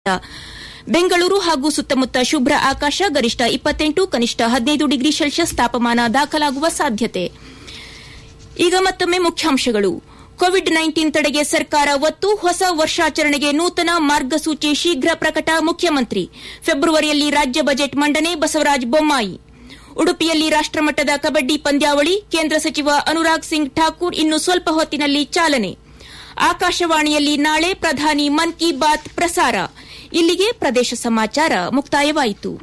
ಬೆಂಗಳೂರು ಹಾಗೂ ಸುತ್ತಮುತ್ತ ಶುಭ್ರ ಆಕಾಶ ಗರಿಷ್ಠ ಇಪ್ಪತ್ತೆಂಟು ಕನಿಷ್ಠ ಹದಿನೈದು ಡಿಗ್ರಿ ಸೆಲ್ಸಿಯಸ್ ತಾಪಮಾನ ದಾಖಲಾಗುವ ಸಾಧ್ಯತೆ ಈಗ ಮತ್ತೊಮ್ಮೆ ಮುಖ್ಯಾಂಶಗಳು ಕೋವಿಡ್ ನೈನ್ಟೀನ್ ತಡೆಗೆ ಸರ್ಕಾರ ಒತ್ತು ಹೊಸ ವರ್ಷಾಚರಣೆಗೆ ನೂತನ ಮಾರ್ಗಸೂಚಿ ಶೀಘ್ರ ಪ್ರಕಟ ಮುಖ್ಯಮಂತ್ರಿ ಫೆಬ್ರವರಿಯಲ್ಲಿ ರಾಜ್ಯ ಬಜೆಟ್ ಮಂಡನೆ ಬಸವರಾಜ ಬೊಮ್ಮಾಯಿ ಉಡುಪಿಯಲ್ಲಿ ರಾಷ್ಟಮಟ್ಟದ ಕಬಡ್ಡಿ ಪಂದ್ಯಾವಳಿ ಕೇಂದ್ರ ಸಚಿವ ಅನುರಾಗ್ ಸಿಂಗ್ ಠಾಕೂರ್ ಇನ್ನು ಸ್ವಲ್ಪ ಹೊತ್ತಿನಲ್ಲಿ ಚಾಲನೆ ಆಕಾಶವಾಣಿಯಲ್ಲಿ ನಾಳೆ ಪ್ರಧಾನಿ ಮನ್ ಕಿ ಬಾತ್ ಪ್ರಸಾರ ಇಲ್ಲಿಗೆ ಪ್ರದೇಶ ಸಮಾಚಾರ ಮುಕ್ತಾಯವಾಯಿತು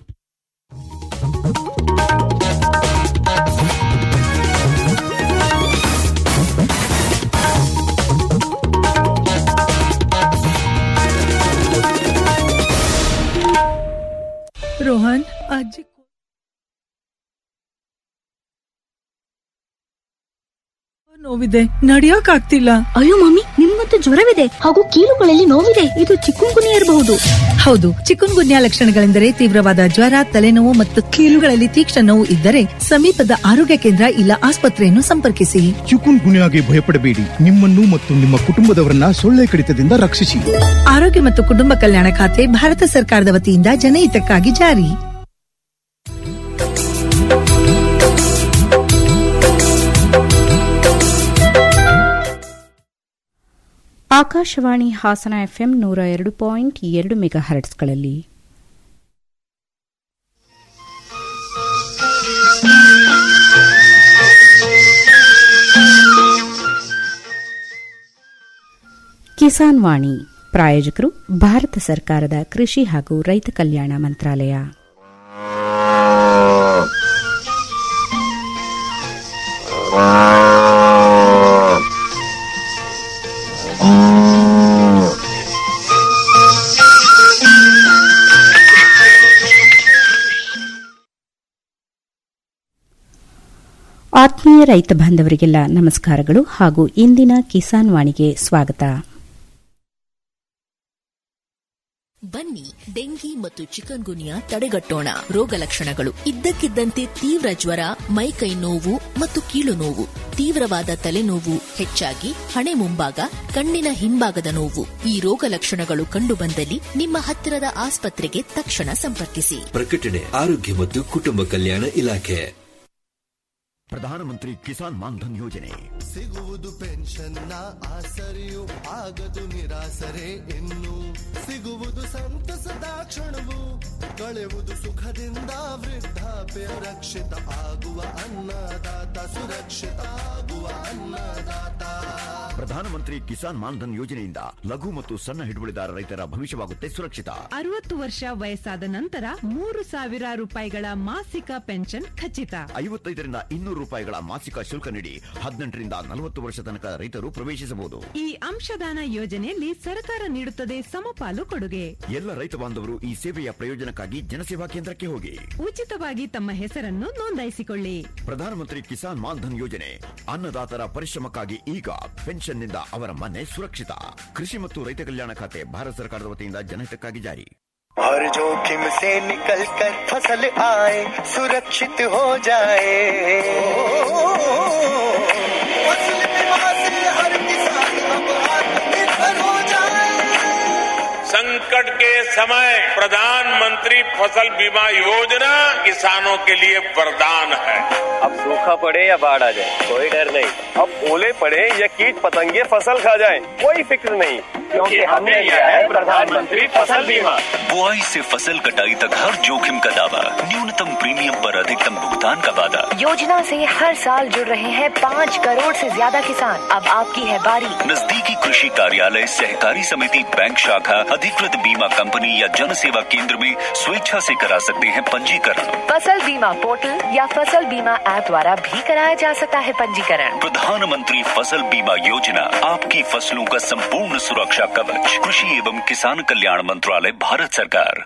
ರೋಹನ್ ಅಜ್ಜಿ ನೋವಿದೆ ನಡಿಯಕ್ ಆಗ್ತಿಲ್ಲ ಅಯ್ಯೋ ಮಮ್ಮಿ ನಿಮ್ಗಂತೂ ಜ್ವರವಿದೆ ಹಾಗೂ ಕೀಲುಗಳಲ್ಲಿ ನೋವಿದೆ ಇದು ಚಿಕ್ಕುಂಗುನಿ ಇರಬಹುದು ಹೌದು ಚಿಕನ್ ಗುನ್ಯಾ ಲಕ್ಷಣಗಳೆಂದರೆ ತೀವ್ರವಾದ ಜ್ವರ ತಲೆನೋವು ಮತ್ತು ಕೀಲುಗಳಲ್ಲಿ ತೀಕ್ಷ್ಣ ನೋವು ಇದ್ದರೆ ಸಮೀಪದ ಆರೋಗ್ಯ ಕೇಂದ್ರ ಇಲ್ಲ ಆಸ್ಪತ್ರೆಯನ್ನು ಸಂಪರ್ಕಿಸಿ ಚಿಕುನ್ ಗುನ್ಯಾಗೆ ಭಯಪಡಬೇಡಿ ನಿಮ್ಮನ್ನು ಮತ್ತು ನಿಮ್ಮ ಕುಟುಂಬದವರನ್ನ ಸೊಳ್ಳೆ ಕಡಿತದಿಂದ ರಕ್ಷಿಸಿ ಆರೋಗ್ಯ ಮತ್ತು ಕುಟುಂಬ ಕಲ್ಯಾಣ ಖಾತೆ ಭಾರತ ಸರ್ಕಾರದ ವತಿಯಿಂದ ಜನಹಿತಕ್ಕಾಗಿ ಜಾರಿ ಆಕಾಶವಾಣಿ ಹಾಸನ ಎಫ್ಎಂ ನೂರ ಎರಡು ಪಾಯಿಂಟ್ ಎರಡು ಮೆಗಾ ಹರ್ಟ್ಸ್ಗಳಲ್ಲಿ ಕಿಸಾನ್ ವಾಣಿ ಪ್ರಾಯೋಜಕರು ಭಾರತ ಸರ್ಕಾರದ ಕೃಷಿ ಹಾಗೂ ರೈತ ಕಲ್ಯಾಣ ಮಂತ್ರಾಲಯ ಆತ್ಮೀಯ ರೈತ ಬಾಂಧವರಿಗೆಲ್ಲ ನಮಸ್ಕಾರಗಳು ಹಾಗೂ ಇಂದಿನ ಕಿಸಾನ್ ವಾಣಿಗೆ ಸ್ವಾಗತ ಬನ್ನಿ ಡೆಂಗಿ ಮತ್ತು ಚಿಕನ್ ಗುನಿಯಾ ತಡೆಗಟ್ಟೋಣ ರೋಗ ಲಕ್ಷಣಗಳು ಇದ್ದಕ್ಕಿದ್ದಂತೆ ತೀವ್ರ ಜ್ವರ ಮೈಕೈ ನೋವು ಮತ್ತು ಕೀಲು ನೋವು ತೀವ್ರವಾದ ತಲೆನೋವು ಹೆಚ್ಚಾಗಿ ಹಣೆ ಮುಂಭಾಗ ಕಣ್ಣಿನ ಹಿಂಭಾಗದ ನೋವು ಈ ರೋಗ ಲಕ್ಷಣಗಳು ಕಂಡುಬಂದಲ್ಲಿ ನಿಮ್ಮ ಹತ್ತಿರದ ಆಸ್ಪತ್ರೆಗೆ ತಕ್ಷಣ ಸಂಪರ್ಕಿಸಿ ಪ್ರಕಟಣೆ ಆರೋಗ್ಯ ಮತ್ತು ಕುಟುಂಬ ಕಲ್ಯಾಣ ಇಲಾಖೆ ಪ್ರಧಾನಮಂತ್ರಿ ಕಿಸಾನ್ ಮಾನ್ಧನ್ ಯೋಜನೆ ಸಿಗುವುದು ಪೆನ್ಷನ್ನ ಆಸರೆಯು ಆಗದು ನಿರಾಸರೆ ಇನ್ನು ಸಿಗುವುದು ಸಂತಸದ ಕ್ಷಣವು ಕಳೆಯುವುದು ಸುಖದಿಂದ ವೃದ್ಧಾಪ್ಯ ರಕ್ಷಿತ ಆಗುವ ಅನ್ನದಾತ ಸುರಕ್ಷಿತ ಆಗುವ ಅನ್ನದಾತ ಪ್ರಧಾನಮಂತ್ರಿ ಕಿಸಾನ್ ಮಾನ್ಧನ್ ಯೋಜನೆಯಿಂದ ಲಘು ಮತ್ತು ಸಣ್ಣ ಹಿಡುವಳಿದಾರ ರೈತರ ಭವಿಷ್ಯವಾಗುತ್ತೆ ಸುರಕ್ಷಿತ ಅರವತ್ತು ವರ್ಷ ವಯಸ್ಸಾದ ನಂತರ ಮೂರು ಸಾವಿರ ರೂಪಾಯಿಗಳ ಮಾಸಿಕ ಪೆನ್ಷನ್ ಖಚಿತ ಐವತ್ತೈದರಿಂದ ಇನ್ನೂರು ರೂಪಾಯಿಗಳ ಮಾಸಿಕ ಶುಲ್ಕ ನೀಡಿ ಹದಿನೆಂಟರಿಂದ ನಲವತ್ತು ವರ್ಷ ತನಕ ರೈತರು ಪ್ರವೇಶಿಸಬಹುದು ಈ ಅಂಶದಾನ ಯೋಜನೆಯಲ್ಲಿ ಸರ್ಕಾರ ನೀಡುತ್ತದೆ ಸಮಪಾಲು ಕೊಡುಗೆ ಎಲ್ಲ ರೈತ ಬಾಂಧವರು ಈ ಸೇವೆಯ ಪ್ರಯೋಜನಕ್ಕಾಗಿ ಜನಸೇವಾ ಕೇಂದ್ರಕ್ಕೆ ಹೋಗಿ ಉಚಿತವಾಗಿ ತಮ್ಮ ಹೆಸರನ್ನು ನೋಂದಾಯಿಸಿಕೊಳ್ಳಿ ಪ್ರಧಾನಮಂತ್ರಿ ಕಿಸಾನ್ ಮಾನ್ಧನ್ ಯೋಜನೆ ಅನ್ನದಾತರ ಪರಿಶ್ರಮಕ್ಕಾಗಿ ಈಗ ಪೆನ್ಷನ್ನಿಂದ ಅವರ ಮನೆ ಸುರಕ್ಷಿತ ಕೃಷಿ ಮತ್ತು ರೈತ ಕಲ್ಯಾಣ ಖಾತೆ ಭಾರತ ಸರ್ಕಾರದ ವತಿಯಿಂದ ಜನಹಿತಕ್ಕಾಗಿ ಜಾರಿ हर जोखिम से निकल कर फसल आए सुरक्षित हो जाए फसल बीमा से हर किसान अब आत्मनिर्भर हो जाए संकट के समय प्रधानमंत्री फसल बीमा योजना किसानों के लिए वरदान है अब सूखा पड़े या बाढ़ आ जाए कोई डर नहीं अब ओले पड़े या कीट पतंगे फसल खा जाए कोई फिक्र नहीं क्योंकि हमने लिया है प्रधानमंत्री फसल बीमा बुआई से फसल कटाई तक हर जोखिम का दावा न्यूनतम प्रीमियम पर अधिकतम भुगतान का वादा योजना से हर साल जुड़ रहे हैं पाँच करोड़ से ज्यादा किसान अब आपकी है बारी नजदीकी कृषि कार्यालय सहकारी समिति बैंक शाखा अधिकृत बीमा कंपनी या जन सेवा केंद्र में स्वेच्छा से करा सकते हैं पंजीकरण फसल बीमा पोर्टल या फसल बीमा ऐप द्वारा भी कराया जा सकता है पंजीकरण प्रधानमंत्री फसल बीमा योजना आपकी फसलों का संपूर्ण सुरक्षा कवच कृषि एवं किसान कल्याण मंत्रालय भारत सरकार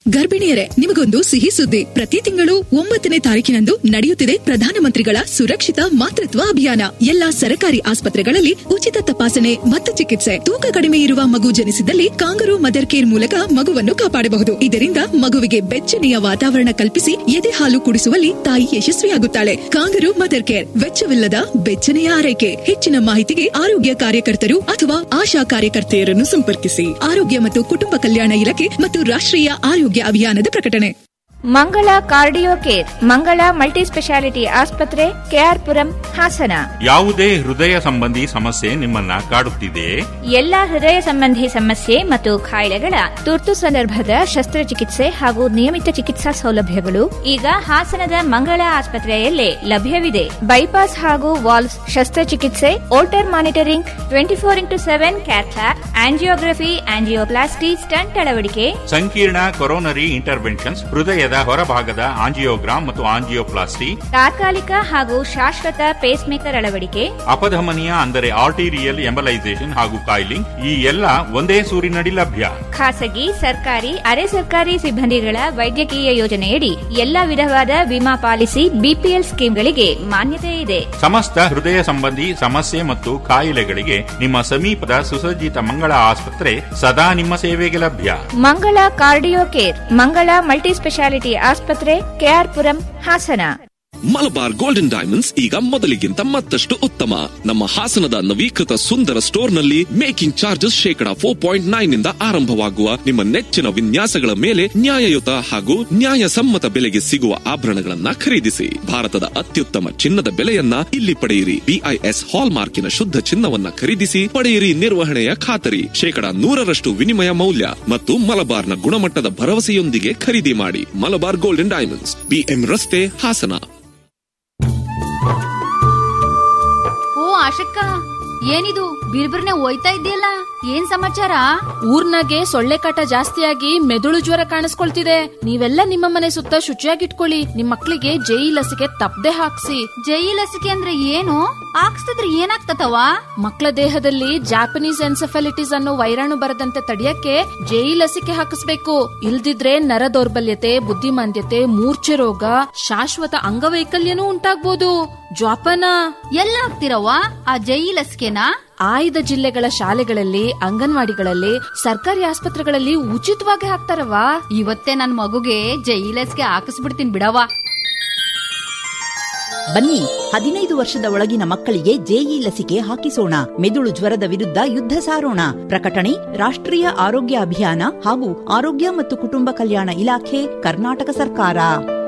ಗರ್ಭಿಣಿಯರೇ ನಿಮಗೊಂದು ಸಿಹಿ ಸುದ್ದಿ ಪ್ರತಿ ತಿಂಗಳು ಒಂಬತ್ತನೇ ತಾರೀಕಿನಂದು ನಡೆಯುತ್ತಿದೆ ಪ್ರಧಾನಮಂತ್ರಿಗಳ ಸುರಕ್ಷಿತ ಮಾತೃತ್ವ ಅಭಿಯಾನ ಎಲ್ಲಾ ಸರ್ಕಾರಿ ಆಸ್ಪತ್ರೆಗಳಲ್ಲಿ ಉಚಿತ ತಪಾಸಣೆ ಮತ್ತು ಚಿಕಿತ್ಸೆ ತೂಕ ಕಡಿಮೆ ಇರುವ ಮಗು ಜನಿಸಿದಲ್ಲಿ ಕಾಂಗರು ಮದರ್ ಕೇರ್ ಮೂಲಕ ಮಗುವನ್ನು ಕಾಪಾಡಬಹುದು ಇದರಿಂದ ಮಗುವಿಗೆ ಬೆಚ್ಚನೆಯ ವಾತಾವರಣ ಕಲ್ಪಿಸಿ ಎದೆ ಹಾಲು ಕುಡಿಸುವಲ್ಲಿ ತಾಯಿ ಯಶಸ್ವಿಯಾಗುತ್ತಾಳೆ ಕಾಂಗರು ಮದರ್ ಕೇರ್ ವೆಚ್ಚವಿಲ್ಲದ ಬೆಚ್ಚನೆಯ ಆರೈಕೆ ಹೆಚ್ಚಿನ ಮಾಹಿತಿಗೆ ಆರೋಗ್ಯ ಕಾರ್ಯಕರ್ತರು ಅಥವಾ ಆಶಾ ಕಾರ್ಯಕರ್ತೆಯರನ್ನು ಸಂಪರ್ಕಿಸಿ ಆರೋಗ್ಯ ಮತ್ತು ಕುಟುಂಬ ಕಲ್ಯಾಣ ಇಲಾಖೆ ಮತ್ತು ರಾಷ್ಟ್ರೀಯ ಆರೋಗ್ಯ ಅಭಿಯಾನದ ಪ್ರಕಟಣೆ Mangala cardio care Mangala multi speciality ಆಸ್ಪತ್ರೆ ಕೆಆರ್ಪುರಂ ಹಾಸನ ಯಾವುದೇ ಹೃದಯ ಸಂಬಂಧಿ ಸಮಸ್ಯೆ ನಿಮ್ಮನ್ನ ಕಾಡುತ್ತಿದೆಯೇ ಎಲ್ಲಾ ಹೃದಯ ಸಂಬಂಧಿ ಸಮಸ್ಯೆ ಮತ್ತು ಕಾಯಿಲೆಗಳ ತುರ್ತು ಸಂದರ್ಭದ ಶಸ್ತ್ರಚಿಕಿತ್ಸೆ ಹಾಗೂ ನಿಯಮಿತ ಚಿಕಿತ್ಸಾ ಸೌಲಭ್ಯಗಳು ಈಗ ಹಾಸನದ ಮಂಗಳ ಆಸ್ಪತ್ರೆಯಲ್ಲೇ ಲಭ್ಯವಿದೆ ಬೈಪಾಸ್ ಹಾಗೂ ವಾಲ್ವ್ಸ್ ಶಸ್ತ್ರಚಿಕಿತ್ಸೆ Holter monitoring twenty four into seven cath lab angiography angioplasty stent ಅಳವಡಿಕೆ ಸಂಕೀರ್ಣ ಕೊರೋನರಿ ಇಂಟರ್ವೆನ್ಷನ್ಸ್ ಹೃದಯದ ಹೊರಭಾಗದ ಆಂಜಿಯೋಗ್ರಾಮ್ ಮತ್ತು ಆಂಜಿಯೋಪ್ಲಾಸ್ಟಿ ತಾತ್ಕಾಲಿಕ ಹಾಗೂ ಶಾಶ್ವತ ಪೇಸ್ ಮೇಕರ್ ಅಳವಡಿಕೆ ಅಪಧಮನಿಯ ಅಂದರೆ ಆರ್ಟಿರಿಯಲ್ ಎಂಬಲೈಸೇಷನ್ ಹಾಗೂ ಕಾಯಿಲಿಂಗ್ ಈ ಎಲ್ಲ ಒಂದೇ ಸೂರಿನಡಿ ಲಭ್ಯ ಖಾಸಗಿ ಸರ್ಕಾರಿ ಅರೆ ಸರ್ಕಾರಿ ಸಿಬ್ಬಂದಿಗಳ ವೈದ್ಯಕೀಯ ಯೋಜನೆಯಡಿ ಎಲ್ಲಾ ವಿಧವಾದ ವಿಮಾ ಪಾಲಿಸಿ ಬಿಪಿಎಲ್ ಸ್ಕೀಮ್ಗಳಿಗೆ ಮಾನ್ಯತೆ ಇದೆ ಸಮಸ್ತ ಹೃದಯ ಸಂಬಂಧಿ ಸಮಸ್ಯೆ ಮತ್ತು ಕಾಯಿಲೆಗಳಿಗೆ ನಿಮ್ಮ ಸಮೀಪದ ಸುಸಜ್ಜಿತ ಮಂಗಳ ಆಸ್ಪತ್ರೆ ಸದಾ ನಿಮ್ಮ ಸೇವೆಗೆ ಲಭ್ಯ Mangala cardio care Mangala multi speciality ಆಸ್ಪತ್ರೆ ಕೆಆರ್ಪುರಂ ಹಾಸನ ಮಲಬಾರ್ ಗೋಲ್ಡನ್ ಡೈಮಂಡ್ಸ್ ಈಗ ಮೊದಲಿಗಿಂತ ಮತ್ತಷ್ಟು ಉತ್ತಮ ನಮ್ಮ ಹಾಸನದ ನವೀಕೃತ ಸುಂದರ ಸ್ಟೋರ್ನಲ್ಲಿ ಮೇಕಿಂಗ್ ಚಾರ್ಜಸ್ ಶೇಕಡ ಫೋರ್ ಪಾಯಿಂಟ್ ನೈನ್ ಇಂದ ಆರಂಭವಾಗುವ ನಿಮ್ಮ ನೆಚ್ಚಿನ ವಿನ್ಯಾಸಗಳ ಮೇಲೆ ನ್ಯಾಯಯುತ ಹಾಗೂ ನ್ಯಾಯಸಮ್ಮತ ಬೆಲೆಗೆ ಸಿಗುವ ಆಭರಣಗಳನ್ನ ಖರೀದಿಸಿ ಭಾರತದ ಅತ್ಯುತ್ತಮ ಚಿನ್ನದ ಬೆಲೆಯನ್ನ ಇಲ್ಲಿ ಪಡೆಯಿರಿ ಬಿಐಎಸ್ ಹಾಲ್ ಮಾರ್ಕಿನ ಶುದ್ಧ ಚಿನ್ನವನ್ನ ಖರೀದಿಸಿ ಪಡೆಯಿರಿ ನಿರ್ವಹಣೆಯ ಖಾತರಿ ಶೇಕಡ ನೂರರಷ್ಟು ವಿನಿಮಯ ಮೌಲ್ಯ ಮತ್ತು ಮಲಬಾರ್ನ ಗುಣಮಟ್ಟದ ಭರವಸೆಯೊಂದಿಗೆ ಖರೀದಿ ಮಾಡಿ ಮಲಬಾರ್ ಗೋಲ್ಡನ್ ಡೈಮಂಡ್ಸ್ ಬಿಎಂ ರಸ್ತೆ ಹಾಸನ ಓ ಆಶಕ್ಕ ಏನಿದು ಬಿರ್ಬಿರ್ನೆ ಹೋಯ್ತಾ ಇದೆಯಲ್ಲ ಏನ್ ಸಮಾಚಾರ ಊರ್ನಾಗೆ ಸೊಳ್ಳೆ ಕಾಟ ಜಾಸ್ತಿಯಾಗಿ ಮೆದುಳು ಜ್ವರ ಕಾಣಿಸ್ಕೊಳ್ತಿದೆ ನೀವೆಲ್ಲ ನಿಮ್ಮ ಮನೆ ಸುತ್ತ ಶುಚಿಯಾಗಿಟ್ಕೊಳ್ಳಿ ನಿಮ್ ಮಕ್ಳಿಗೆ ಜೈ ಲಸಿಕೆ ತಪ್ಪದೆ ಹಾಕ್ಸಿ ಜೈ ಲಸಿಕೆ ಅಂದ್ರೆ ಏನು ಹಾಕ್ಸ್ತಿದ್ರೆ ಏನಾಗ್ತತವ ಮಕ್ಕಳ ದೇಹದಲ್ಲಿ ಜಾಪನೀಸ್ ಎನ್ಸೆಫಲಿಟಿಸ್ ಅನ್ನೋ ವೈರಾಣು ಬರದಂತೆ ತಡೆಯಕ್ಕೆ ಜೈ ಲಸಿಕೆ ಹಾಕಿಸ್ಬೇಕು ಇಲ್ದಿದ್ರೆ ನರ ದೌರ್ಬಲ್ಯತೆ ಬುದ್ಧಿಮಾಂದ್ಯತೆ ಮೂರ್ಛೆ ರೋಗ ಶಾಶ್ವತ ಅಂಗವೈಕಲ್ಯನೂ ಉಂಟಾಗ್ಬೋದು ಜ್ವಾಪನ ಎಲ್ಲ ಹಾಕ್ತಿರವ್ವ ಆ ಜೈ ಲಸಿಕೆನಾ ಆಯ್ದ ಜಿಲ್ಲೆಗಳ ಶಾಲೆಗಳಲ್ಲಿ ಅಂಗನವಾಡಿಗಳಲ್ಲಿ ಸರ್ಕಾರಿ ಆಸ್ಪತ್ರೆಗಳಲ್ಲಿ ಉಚಿತವಾಗಿ ಹಾಕ್ತಾರವಾ ಇವತ್ತೇ ನನ್ ಮಗುಗೆ ಜೈ ಲಸಿಕೆ ಹಾಕಿಸ್ಬಿಡ್ತೀನಿ ಬಿಡವ್ವ ಬನ್ನಿ ಹದಿನೈದು ವರ್ಷದ ಒಳಗಿನ ಮಕ್ಕಳಿಗೆ ಜೆಇ ಲಸಿಕೆ ಹಾಕಿಸೋಣ ಮೆದುಳು ಜ್ವರದ ವಿರುದ್ಧ ಯುದ್ಧ ಸಾರೋಣ ಪ್ರಕಟಣೆ ರಾಷ್ಟ್ರೀಯ ಆರೋಗ್ಯ ಅಭಿಯಾನ ಹಾಗೂ ಆರೋಗ್ಯ ಮತ್ತು ಕುಟುಂಬ ಕಲ್ಯಾಣ ಇಲಾಖೆ ಕರ್ನಾಟಕ ಸರ್ಕಾರ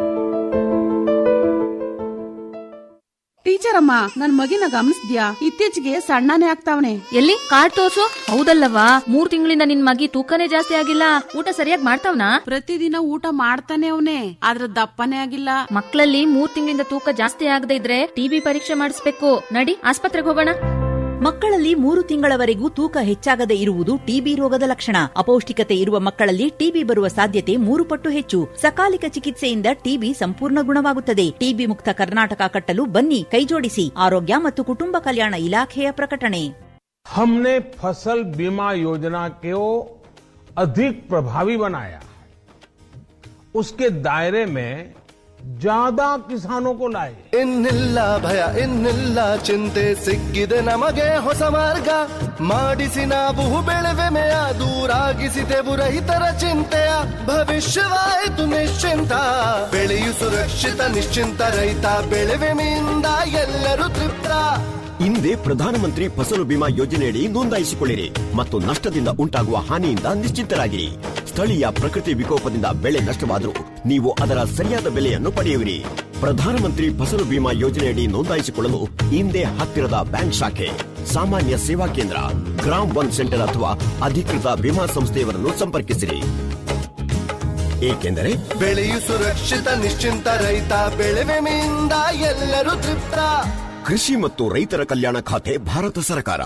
ಟೀಚರ್ ಅಮ್ಮ ನನ್ ಮಗಿನ ಗಮನಿಸ್ದ್ಯಾ ಇತ್ತೀಚೆಗೆ ಸಣ್ಣನೇ ಆಗ್ತಾವನೆ ಎಲ್ಲಿ ಕಾರ್ಡ್ ತೋರ್ಸು ಹೌದಲ್ಲವಾ ಮೂರ್ ತಿಂಗಳಿಂದ ನಿನ್ ಮಗಿ ತೂಕನೇ ಜಾಸ್ತಿ ಆಗಿಲ್ಲ ಊಟ ಸರಿಯಾಗಿ ಮಾಡ್ತಾವ್ನಾ ಪ್ರತಿದಿನ ಊಟ ಮಾಡ್ತಾನೆ ಅವನೇ ಆದ್ರ ದಪ್ಪನೇ ಆಗಿಲ್ಲ ಮಕ್ಕಳಲ್ಲಿ ಮೂರ್ ತಿಂಗಳಿಂದ ತೂಕ ಜಾಸ್ತಿ ಆಗದೆ ಇದ್ರೆ ಟಿಬಿ ಪರೀಕ್ಷೆ ಮಾಡಿಸ್ಬೇಕು ನಡಿ ಆಸ್ಪತ್ರೆಗೆ ಹೋಗೋಣ ಮಕ್ಕಳಲ್ಲಿ ಮೂರು ತಿಂಗಳವರೆಗೂ ತೂಕ ಹೆಚ್ಚಾಗದೆ ಇರುವುದು ಟಿಬಿ ರೋಗದ ಲಕ್ಷಣ ಅಪೌಷ್ಟಿಕತೆ ಇರುವ ಮಕ್ಕಳಲ್ಲಿ ಟಿಬಿ ಬರುವ ಸಾಧ್ಯತೆ ಮೂರು ಪಟ್ಟು ಹೆಚ್ಚು ಸಕಾಲಿಕ ಚಿಕಿತ್ಸೆಯಿಂದ ಟಿಬಿ ಸಂಪೂರ್ಣ ಗುಣವಾಗುತ್ತದೆ ಟಿಬಿ ಮುಕ್ತ ಕರ್ನಾಟಕ ಕಟ್ಟಲು ಬನ್ನಿ ಕೈಜೋಡಿಸಿ ಆರೋಗ್ಯ ಮತ್ತು ಕುಟುಂಬ ಕಲ್ಯಾಣ ಇಲಾಖೆಯ ಪ್ರಕಟಣೆ हमने फसल बीमा योजना को अधिक प्रभावी बनाया उसके दायरे में ज्यादा किसानों को लाए ಇನ್ನಿಲ್ಲ ಭಯ ಇನ್ನಿಲ್ಲ ಚಿಂತೆ ಸಿಕ್ಕಿದೆ ನಮಗೆ ಹೊಸ ಮಾರ್ಗ ಮಾಡಿಸಿ ನಾವು ಬೆಳೆವೆಮೆಯ ದೂರಾಗಿಸಿದೆವು ರೈತರ ಚಿಂತೆಯ ಭವಿಷ್ಯವಾಯಿತು ನಿಶ್ಚಿಂತ ಬೆಳೆಯು ಸುರಕ್ಷಿತ ನಿಶ್ಚಿಂತ ರೈತ ಬೆಳೆವೆಮೆಯಿಂದ ಎಲ್ಲರೂ ತೃಪ್ತ ಹಿಂದೆ ಪ್ರಧಾನಮಂತ್ರಿ ಫಸಲು ಬಿಮಾ ಯೋಜನೆಯಡಿ ನೋಂದಾಯಿಸಿಕೊಳ್ಳಿರಿ ಮತ್ತು ನಷ್ಟದಿಂದ ಉಂಟಾಗುವ ಹಾನಿಯಿಂದ ನಿಶ್ಚಿಂತರಾಗಿರಿ ಸ್ಥಳೀಯ ಪ್ರಕೃತಿ ವಿಕೋಪದಿಂದ ಬೆಳೆ ನಷ್ಟವಾದರೂ ನೀವು ಅದರ ಸರಿಯಾದ ಬೆಲೆಯನ್ನು ಪಡೆಯುವಿರಿ ಪ್ರಧಾನಮಂತ್ರಿ ಫಸಲು ಬಿಮಾ ಯೋಜನೆಯಡಿ ನೋಂದಾಯಿಸಿಕೊಳ್ಳಲು ಹಿಂದೆ ಹತ್ತಿರದ ಬ್ಯಾಂಕ್ ಶಾಖೆ ಸಾಮಾನ್ಯ ಸೇವಾ ಕೇಂದ್ರ ಗ್ರಾಮ್ ಒನ್ ಸೆಂಟರ್ ಅಥವಾ ಅಧಿಕೃತ ವಿಮಾ ಸಂಸ್ಥೆಯವರನ್ನು ಸಂಪರ್ಕಿಸಿರಿ ಏಕೆಂದರೆ ಬೆಳೆಯು ಸುರಕ್ಷಿತ ನಿಶ್ಚಿಂತ ರೈತ ಬೆಳೆವೆಮೆಯಿಂದ ಎಲ್ಲರೂ ತೃಪ್ತ ಕೃಷಿ ಮತ್ತು ರೈತರ ಕಲ್ಯಾಣ ಖಾತೆ ಭಾರತ ಸರ್ಕಾರ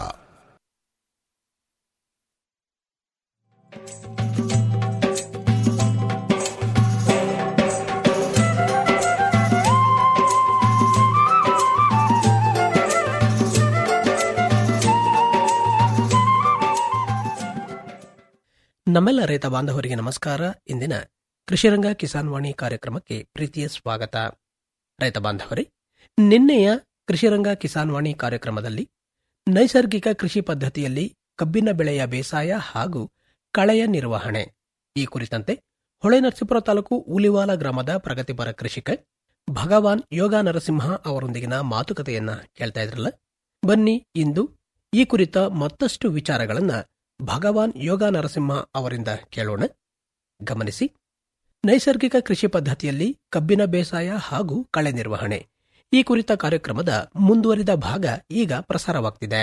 ನಮ್ಮೆಲ್ಲ ರೈತ ಬಾಂಧವರಿಗೆ ನಮಸ್ಕಾರ ಇಂದಿನ ಕೃಷಿರಂಗ ಕಿಸಾನ್ ವಾಣಿ ಕಾರ್ಯಕ್ರಮಕ್ಕೆ ಪ್ರೀತಿಯ ಸ್ವಾಗತ ರೈತ ಬಾಂಧವರೇ ನಿನ್ನೆಯ ಕೃಷಿರಂಗ ಕಿಸಾನ್ ವಾಣಿ ಕಾರ್ಯಕ್ರಮದಲ್ಲಿ ನೈಸರ್ಗಿಕ ಕೃಷಿ ಪದ್ಧತಿಯಲ್ಲಿ ಕಬ್ಬಿನ ಬೆಳೆಯ ಬೇಸಾಯ ಹಾಗೂ ಕಳೆಯ ನಿರ್ವಹಣೆ ಈ ಕುರಿತಂತೆ ಹೊಳೆನರಸೀಪುರ ತಾಲೂಕು ಉಲಿವಾಲ ಗ್ರಾಮದ ಪ್ರಗತಿಪರ ಕೃಷಿಕ ಭಗವಾನ್ ಯೋಗ ನರಸಿಂಹ ಅವರೊಂದಿಗಿನ ಮಾತುಕತೆಯನ್ನ ಕೇಳ್ತಾ ಇದ್ರಲ್ಲ ಬನ್ನಿ ಇಂದು ಈ ಕುರಿತ ಮತ್ತಷ್ಟು ವಿಚಾರಗಳನ್ನ ಭಗವಾನ್ ಯೋಗ ನರಸಿಂಹ ಅವರಿಂದ ಕೇಳೋಣ ಗಮನಿಸಿ ನೈಸರ್ಗಿಕ ಕೃಷಿ ಪದ್ಧತಿಯಲ್ಲಿ ಕಬ್ಬಿನ ಬೇಸಾಯ ಹಾಗೂ ಕಳೆ ನಿರ್ವಹಣೆ ಈ ಕುರಿತ ಕಾರ್ಯಕ್ರಮದ ಮುಂದುವರಿದ ಭಾಗ ಈಗ ಪ್ರಸಾರವಾಗ್ತಿದೆ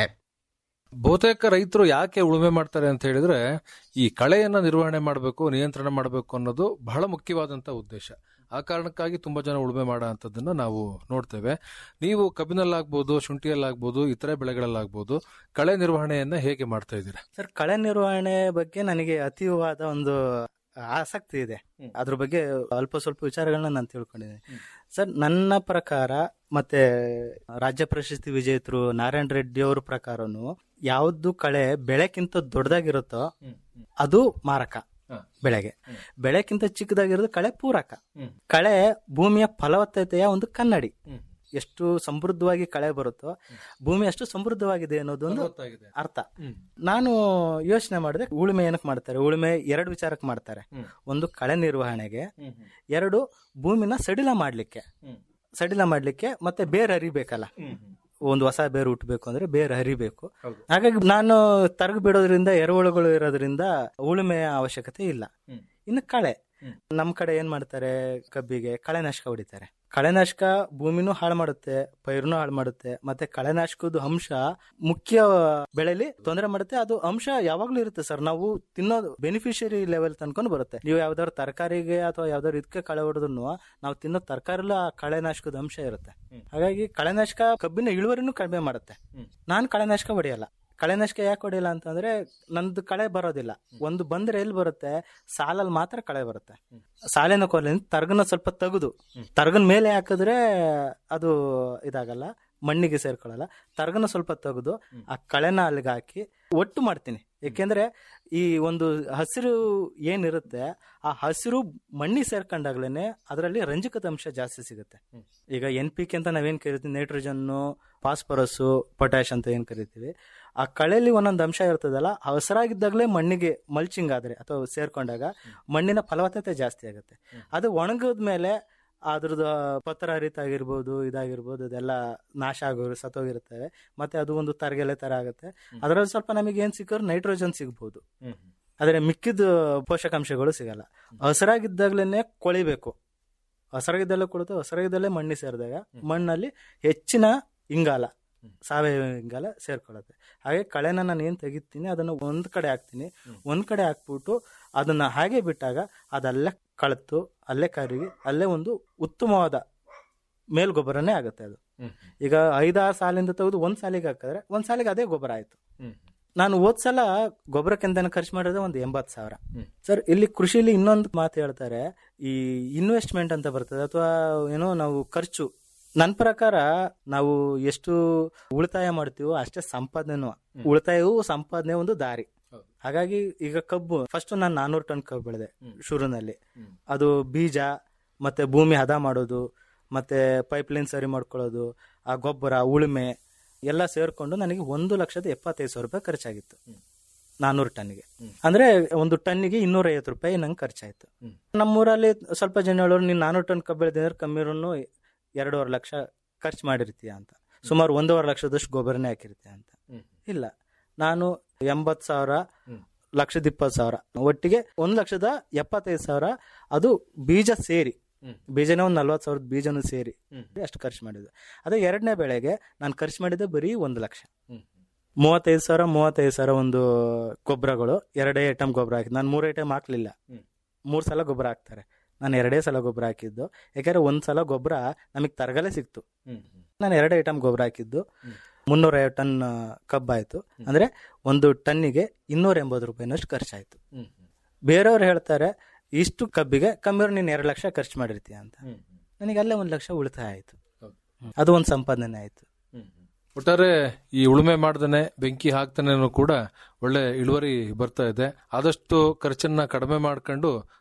ಬಹುತೇಕ ರೈತರು ಯಾಕೆ ಉಳುಮೆ ಮಾಡ್ತಾರೆ ಅಂತ ಹೇಳಿದ್ರೆ ಈ ಕಳೆಯನ್ನ ನಿರ್ವಹಣೆ ಮಾಡಬೇಕು ನಿಯಂತ್ರಣ ಮಾಡಬೇಕು ಅನ್ನೋದು ಬಹಳ ಮುಖ್ಯವಾದಂತ ಉದ್ದೇಶ ಆ ಕಾರಣಕ್ಕಾಗಿ ತುಂಬಾ ಜನ ಉಳುಮೆ ಮಾಡೋ ಅಂಥದ್ದನ್ನ ನಾವು ನೋಡ್ತೇವೆ ನೀವು ಕಬ್ಬಿನಲ್ಲಾಗ್ಬೋದು ಶುಂಠಿಯಲ್ಲಾಗ್ಬೋದು ಇತರೆ ಬೆಳೆಗಳಲ್ಲಾಗ್ಬೋದು ಕಳೆ ನಿರ್ವಹಣೆಯನ್ನ ಹೇಗೆ ಮಾಡ್ತಾ ಇದ್ದೀರಾ ಸರ್ ಕಳೆ ನಿರ್ವಹಣೆ ಬಗ್ಗೆ ನನಗೆ ಅತೀವವಾದ ಒಂದು ಆಸಕ್ತಿ ಇದೆ ಅದ್ರ ಬಗ್ಗೆ ಅಲ್ಪ ಸ್ವಲ್ಪ ವಿಚಾರಗಳನ್ನ ನಾನು ತಿಳ್ಕೊಂಡಿದ್ದೀನಿ ಸರ್ ನನ್ನ ಪ್ರಕಾರ ಮತ್ತೆ ರಾಜ್ಯ ಪ್ರಶಸ್ತಿ ವಿಜೇತರು ನಾರಾಯಣ ರೆಡ್ಡಿ ಅವ್ರ ಪ್ರಕಾರನು ಯಾವ್ದು ಕಳೆ ಬೆಳೆಕ್ಕಿಂತ ದೊಡ್ಡದಾಗಿರುತ್ತೋ ಅದು ಮಾರಕ ಬೆಳೆಗೆ ಬೆಳೆಕ್ಕಿಂತ ಚಿಕ್ಕದಾಗಿರೋದು ಕಳೆ ಪೂರಕ ಕಳೆ ಭೂಮಿಯ ಫಲವತ್ತತೆಯ ಒಂದು ಕನ್ನಡಿ ಎಷ್ಟು ಸಮೃದ್ಧವಾಗಿ ಕಳೆ ಬರುತ್ತೋ ಭೂಮಿ ಅಷ್ಟು ಸಮೃದ್ಧವಾಗಿದೆ ಅನ್ನೋದೊಂದು ಅರ್ಥ ನಾನು ಯೋಚನೆ ಮಾಡಿದೆ ಉಳುಮೆ ಏನಕ್ಕೆ ಮಾಡ್ತಾರೆ ಉಳುಮೆ ಎರಡು ವಿಚಾರಕ್ಕೆ ಮಾಡ್ತಾರೆ ಒಂದು ಕಳೆ ನಿರ್ವಹಣೆಗೆ ಎರಡು ಭೂಮಿನ ಸಡಿಲ ಮಾಡ್ಲಿಕ್ಕೆ ಸಡಿಲ ಮಾಡ್ಲಿಕ್ಕೆ ಮತ್ತೆ ಬೇರೆ ಹರಿಬೇಕಲ್ಲ ಒಂದು ಹೊಸ ಬೇರು ಹುಟ್ಟಬೇಕು ಅಂದ್ರೆ ಬೇರೆ ಹರಿಬೇಕು ಹಾಗಾಗಿ ನಾನು ತರಗ ಬಿಡೋದ್ರಿಂದ ಎರೆಹುಳುಗಳು ಇರೋದ್ರಿಂದ ಉಳುಮೆಯ ಅವಶ್ಯಕತೆ ಇಲ್ಲ ಇನ್ನು ಕಳೆ ನಮ್ ಕಡೆ ಏನ್ ಮಾಡ್ತಾರೆ ಕಬ್ಬಿಗೆ ಕಳೆನಾಶಕ ಹೊಡಿತಾರೆ ಕಳೆನಾಶಕ ಭೂಮಿನೂ ಹಾಳು ಮಾಡುತ್ತೆ ಪೈರ್ನು ಹಾಳು ಮಾಡುತ್ತೆ ಮತ್ತೆ ಕಳೆನಾಶಕದ ಅಂಶ ಮುಖ್ಯ ಬೆಳೆಲಿ ತೊಂದರೆ ಮಾಡುತ್ತೆ ಅದು ಅಂಶ ಯಾವಾಗ್ಲೂ ಇರುತ್ತೆ ಸರ್ ನಾವು ತಿನ್ನೋದು ಬೆನಿಫಿಷಿಯರಿ ಲೆವೆಲ್ ತನ್ಕೊಂಡು ಬರುತ್ತೆ ನೀವು ಯಾವ್ದಾದ್ರು ತರಕಾರಿಗೆ ಅಥವಾ ಯಾವ್ದಾದ್ರು ಇದಕ್ಕೆ ಕಳೆ ಹೊಡೆದ್ರು ನಾವು ತಿನ್ನೋ ತರಕಾರಿಲೂ ಆ ಕಳೆನಾಶಕದ ಅಂಶ ಇರುತ್ತೆ ಹಾಗಾಗಿ ಕಳೆನಾಶಕ ಕಬ್ಬಿನ ಇಳುವರಿನೂ ಕಡಿಮೆ ಮಾಡುತ್ತೆ ನಾನ್ ಕಳೆನಾಶಕ ಹೊಡೆಯಲ್ಲ ಕಳೆನಾಶಕ ಯಾಕೆ ಹೊಡೆಯಲ್ಲ ಅಂತಂದ್ರೆ ನಂದು ಕಳೆ ಬರೋದಿಲ್ಲ ಒಂದು ಬಂದ್ರೆ ಎಲ್ಲಿ ಬರುತ್ತೆ ಸಾಲಲ್ಲಿ ಮಾತ್ರ ಕಳೆ ಬರುತ್ತೆ ಸಾಲಿನ ಕೊಲೆ ತರ್ಗನ ಸ್ವಲ್ಪ ತೆಗೆದು ತರ್ಗನ ಮೇಲೆ ಹಾಕಿದ್ರೆ ಅದು ಇದಾಗಲ್ಲ ಮಣ್ಣಿಗೆ ಸೇರ್ಕೊಳ್ಳಲ್ಲ ತರ್ಗನ ಸ್ವಲ್ಪ ತೆಗೆದು ಆ ಕಳೆನ ಅಲ್ಲಿಗೆ ಹಾಕಿ ಒಟ್ಟು ಮಾಡ್ತೀನಿ ಯಾಕೆಂದ್ರೆ ಈ ಒಂದು ಹಸಿರು ಏನಿರುತ್ತೆ ಆ ಹಸಿರು ಮಣ್ಣಿ ಸೇರ್ಕೊಂಡಾಗ್ಲೇನೆ ಅದರಲ್ಲಿ ರಂಜಕದ ಅಂಶ ಜಾಸ್ತಿ ಸಿಗುತ್ತೆ ಈಗ ಎನ್ ಪಿ ಕೆ ಅಂತ ನಾವೇನ್ ಕರಿತೀವಿ ನೈಟ್ರೋಜನ್ ಫಾಸ್ಫರಸ್ ಪೊಟ್ಯಾಶ್ ಅಂತ ಏನ್ ಕರಿತೀವಿ ಆ ಕಳೆಯಲ್ಲಿ ಒಂದೊಂದು ಅಂಶ ಇರ್ತದಲ್ಲ ಹಸರಾಗಿದ್ದಾಗಲೇ ಮಣ್ಣಿಗೆ ಮಲ್ಚಿಂಗ್ ಆದ್ರೆ ಅಥವಾ ಸೇರ್ಕೊಂಡಾಗ ಮಣ್ಣಿನ ಫಲವತ್ತತೆ ಜಾಸ್ತಿ ಆಗುತ್ತೆ ಅದು ಒಣಗಿದ ಮೇಲೆ ಅದ್ರದ್ದು ಪತ್ರ ಹರಿತ ಆಗಿರ್ಬೋದು ಇದಾಗಿರ್ಬೋದು ಅದೆಲ್ಲ ನಾಶ ಆಗೋರು ಸತ್ತೋಗಿರ್ತವೆ ಮತ್ತೆ ಅದು ಒಂದು ತರಗೆಲೆ ತರ ಆಗುತ್ತೆ ಅದರಲ್ಲಿ ಸ್ವಲ್ಪ ನಮಗೆ ಏನ್ ಸಿಕ್ಕೋರು ನೈಟ್ರೋಜನ್ ಸಿಗ್ಬೋದು ಆದ್ರೆ ಮಿಕ್ಕಿದ ಪೋಷಕಾಂಶಗಳು ಸಿಗಲ್ಲ ಹಸರಾಗಿದ್ದಾಗ್ಲೇನೆ ಕೊಳಿಬೇಕು ಹಸರಾಗಿದ್ದಲ್ಲೇ ಕೊಡುತ್ತೆ ಹಸರಾಗಿದ್ದಲ್ಲೇ ಮಣ್ಣಿ ಸೇರಿದಾಗ ಮಣ್ಣಲ್ಲಿ ಹೆಚ್ಚಿನ ಇಂಗಾಲ ಸಾವಯವ ಇಂಗಾಲ ಸೇರ್ಕೊಳ್ಳುತ್ತೆ ಹಾಗೆ ಕಳೆನ ನಾನು ಏನ್ ತೆಗಿತೀನಿ ಅದನ್ನ ಒಂದ್ ಕಡೆ ಹಾಕ್ತೀನಿ ಒಂದ್ ಕಡೆ ಹಾಕ್ಬಿಟ್ಟು ಅದನ್ನ ಹಾಗೆ ಬಿಟ್ಟಾಗ ಅದಲ್ಲೇ ಕಳತು ಅಲ್ಲೇ ಕರಗಿ ಅಲ್ಲೇ ಒಂದು ಉತ್ತಮವಾದ ಮೇಲ್ಗೊಬ್ಬರನೇ ಆಗುತ್ತೆ ಅದು ಈಗ ಐದಾರು ಸಾಲಿಂದ ತೆಗೆದು ಒಂದ್ ಸಾಲಿಗೆ ಹಾಕಿದ್ರೆ ಒಂದ್ ಸಾಲಿಗೆ ಅದೇ ಗೊಬ್ಬರ ಆಯ್ತು ನಾನು ಹೋದ್ ಸಲ ಗೊಬ್ಬರಕ್ಕೆಂತ ಖರ್ಚು ಮಾಡಿದ್ರೆ ಒಂದು ಎಂಬತ್ ಸಾವಿರ ಸರ್ ಇಲ್ಲಿ ಕೃಷಿಲಿ ಇನ್ನೊಂದು ಮಾತು ಹೇಳ್ತಾರೆ ಈ ಇನ್ವೆಸ್ಟ್ಮೆಂಟ್ ಅಂತ ಬರ್ತದೆ ಅಥವಾ ಏನೋ ನಾವು ಖರ್ಚು ನನ್ನ ಪ್ರಕಾರ ನಾವು ಎಷ್ಟು ಉಳಿತಾಯ ಮಾಡ್ತೀವೋ ಅಷ್ಟೇ ಸಂಪಾದನೆನೂ ಉಳಿತಾಯವೂ ಸಂಪಾದನೆ ಒಂದು ದಾರಿ ಹಾಗಾಗಿ ಈಗ ಕಬ್ಬು ಫಸ್ಟ್ ನಾನು ನಾನೂರು ಟನ್ ಕಬ್ಬು ಬೆಳೆದೆ ಶುರುನಲ್ಲಿ ಅದು ಬೀಜ ಮತ್ತೆ ಭೂಮಿ ಹದ ಮಾಡೋದು ಮತ್ತೆ ಪೈಪ್ ಲೈನ್ ಸರಿ ಮಾಡ್ಕೊಳ್ಳೋದು ಆ ಗೊಬ್ಬರ ಉಳುಮೆ ಎಲ್ಲ ಸೇರ್ಕೊಂಡು ನನಗೆ ಒಂದು ಲಕ್ಷದ ಎಪ್ಪತ್ತೈದು ಸಾವಿರ ರೂಪಾಯಿ ಖರ್ಚಾಗಿತ್ತು ನಾನೂರು ಟನ್ಗೆ ಅಂದ್ರೆ ಒಂದು ಟನ್ನಿಗೆ ಇನ್ನೂರ ಐವತ್ತು ರೂಪಾಯಿ ನಂಗೆ ಖರ್ಚಾಯ್ತು ನಮ್ಮೂರಲ್ಲಿ ಸ್ವಲ್ಪ ಜನ ಹೇಳೋರು ನೀನ್ ನಾನೂರು ಟನ್ ಕಬ್ಬು ಬೆಳೆದಿದ್ರೆ ಕಮ್ಮಿರೂ ಎರಡೂವರೆ ಲಕ್ಷ ಖರ್ಚು ಮಾಡಿರ್ತೀಯ ಅಂತ ಸುಮಾರು ಒಂದೂವರೆ ಲಕ್ಷದಷ್ಟು ಗೊಬ್ಬರನೇ ಹಾಕಿರ್ತೀಯ ಅಂತ ಇಲ್ಲ ನಾನು ಎಂಬತ್ ಸಾವಿರ ಲಕ್ಷದ ಇಪ್ಪತ್ತು ಸಾವಿರ ಒಟ್ಟಿಗೆ ಒಂದ್ ಲಕ್ಷದ ಎಪ್ಪತ್ತೈದು ಸಾವಿರ ಅದು ಬೀಜ ಸೇರಿ ಬೀಜನೇ ಒಂದು ನಲ್ವತ್ತು ಸಾವಿರದ ಬೀಜನೂ ಸೇರಿ ಅಷ್ಟು ಖರ್ಚು ಮಾಡಿದ್ದು ಅದೇ ಎರಡನೇ ಬೆಳೆಗೆ ನಾನು ಖರ್ಚು ಮಾಡಿದ್ದೆ ಬರೀ ಒಂದು ಲಕ್ಷ ಮೂವತ್ತೈದು ಸಾವಿರ ಮೂವತ್ತೈದು ಸಾವಿರ ಒಂದು ಗೊಬ್ಬರಗಳು ಎರಡೇ ಐಟಮ್ ಗೊಬ್ಬರ ಹಾಕಿದ್ದು ನಾನು ಮೂರು ಐಟಮ್ ಹಾಕ್ಲಿಲ್ಲ ಮೂರು ಸಲ ಗೊಬ್ಬರ ಹಾಕ್ತಾರೆ ನಾನು ಎರಡೇ ಸಲ ಗೊಬ್ಬರ ಹಾಕಿದ್ದು ಯಾಕಂದ್ರೆ ಒಂದ್ ಸಲ ಗೊಬ್ಬರ ನಮಗೆ ತರಗಲೆ ಸಿಕ್ತು ನಾನು ಎರಡು ಐಟಮ್ ಗೊಬ್ಬರ ಹಾಕಿದ್ದು ಮುನ್ನೂರ ಐವತ್ತು ಟನ್ ಕಬ್ಬಾಯ್ತು ಅಂದ್ರೆ ಒಂದು ಟನ್ನಿಗೆ ಇನ್ನೂರ ಎಂಬತ್ತು ರೂಪಾಯಿನಷ್ಟು ಖರ್ಚಾಯ್ತು ಬೇರೆಯವ್ರು ಹೇಳ್ತಾರೆ ಇಷ್ಟು ಕಬ್ಬಿಗೆ ಕಮ್ಮಿ ನೀನು ಎರಡು ಲಕ್ಷ ಖರ್ಚು ಮಾಡಿರ್ತೀಯ ಅಂತ ನನಗೆ ಅಲ್ಲೇ ಒಂದು ಲಕ್ಷ ಉಳಿತಾಯ ಆಯ್ತು ಅದು ಒಂದು ಸಂಪಾದನೆ ಆಯ್ತು ಒಟ್ಟಾರೆ ಈ ಉಳುಮೆ ಮಾಡ್ದೇನೆ ಬೆಂಕಿ ಹಾಕ್ತಾನೆ ಕೂಡ ಒಳ್ಳೆ ಇಳುವರಿ ಬರ್ತಾ ಇದೆ ಆದಷ್ಟು ಖರ್ಚನ್ನ ಕಡಿಮೆ ಮಾಡ್ಕೊಂಡು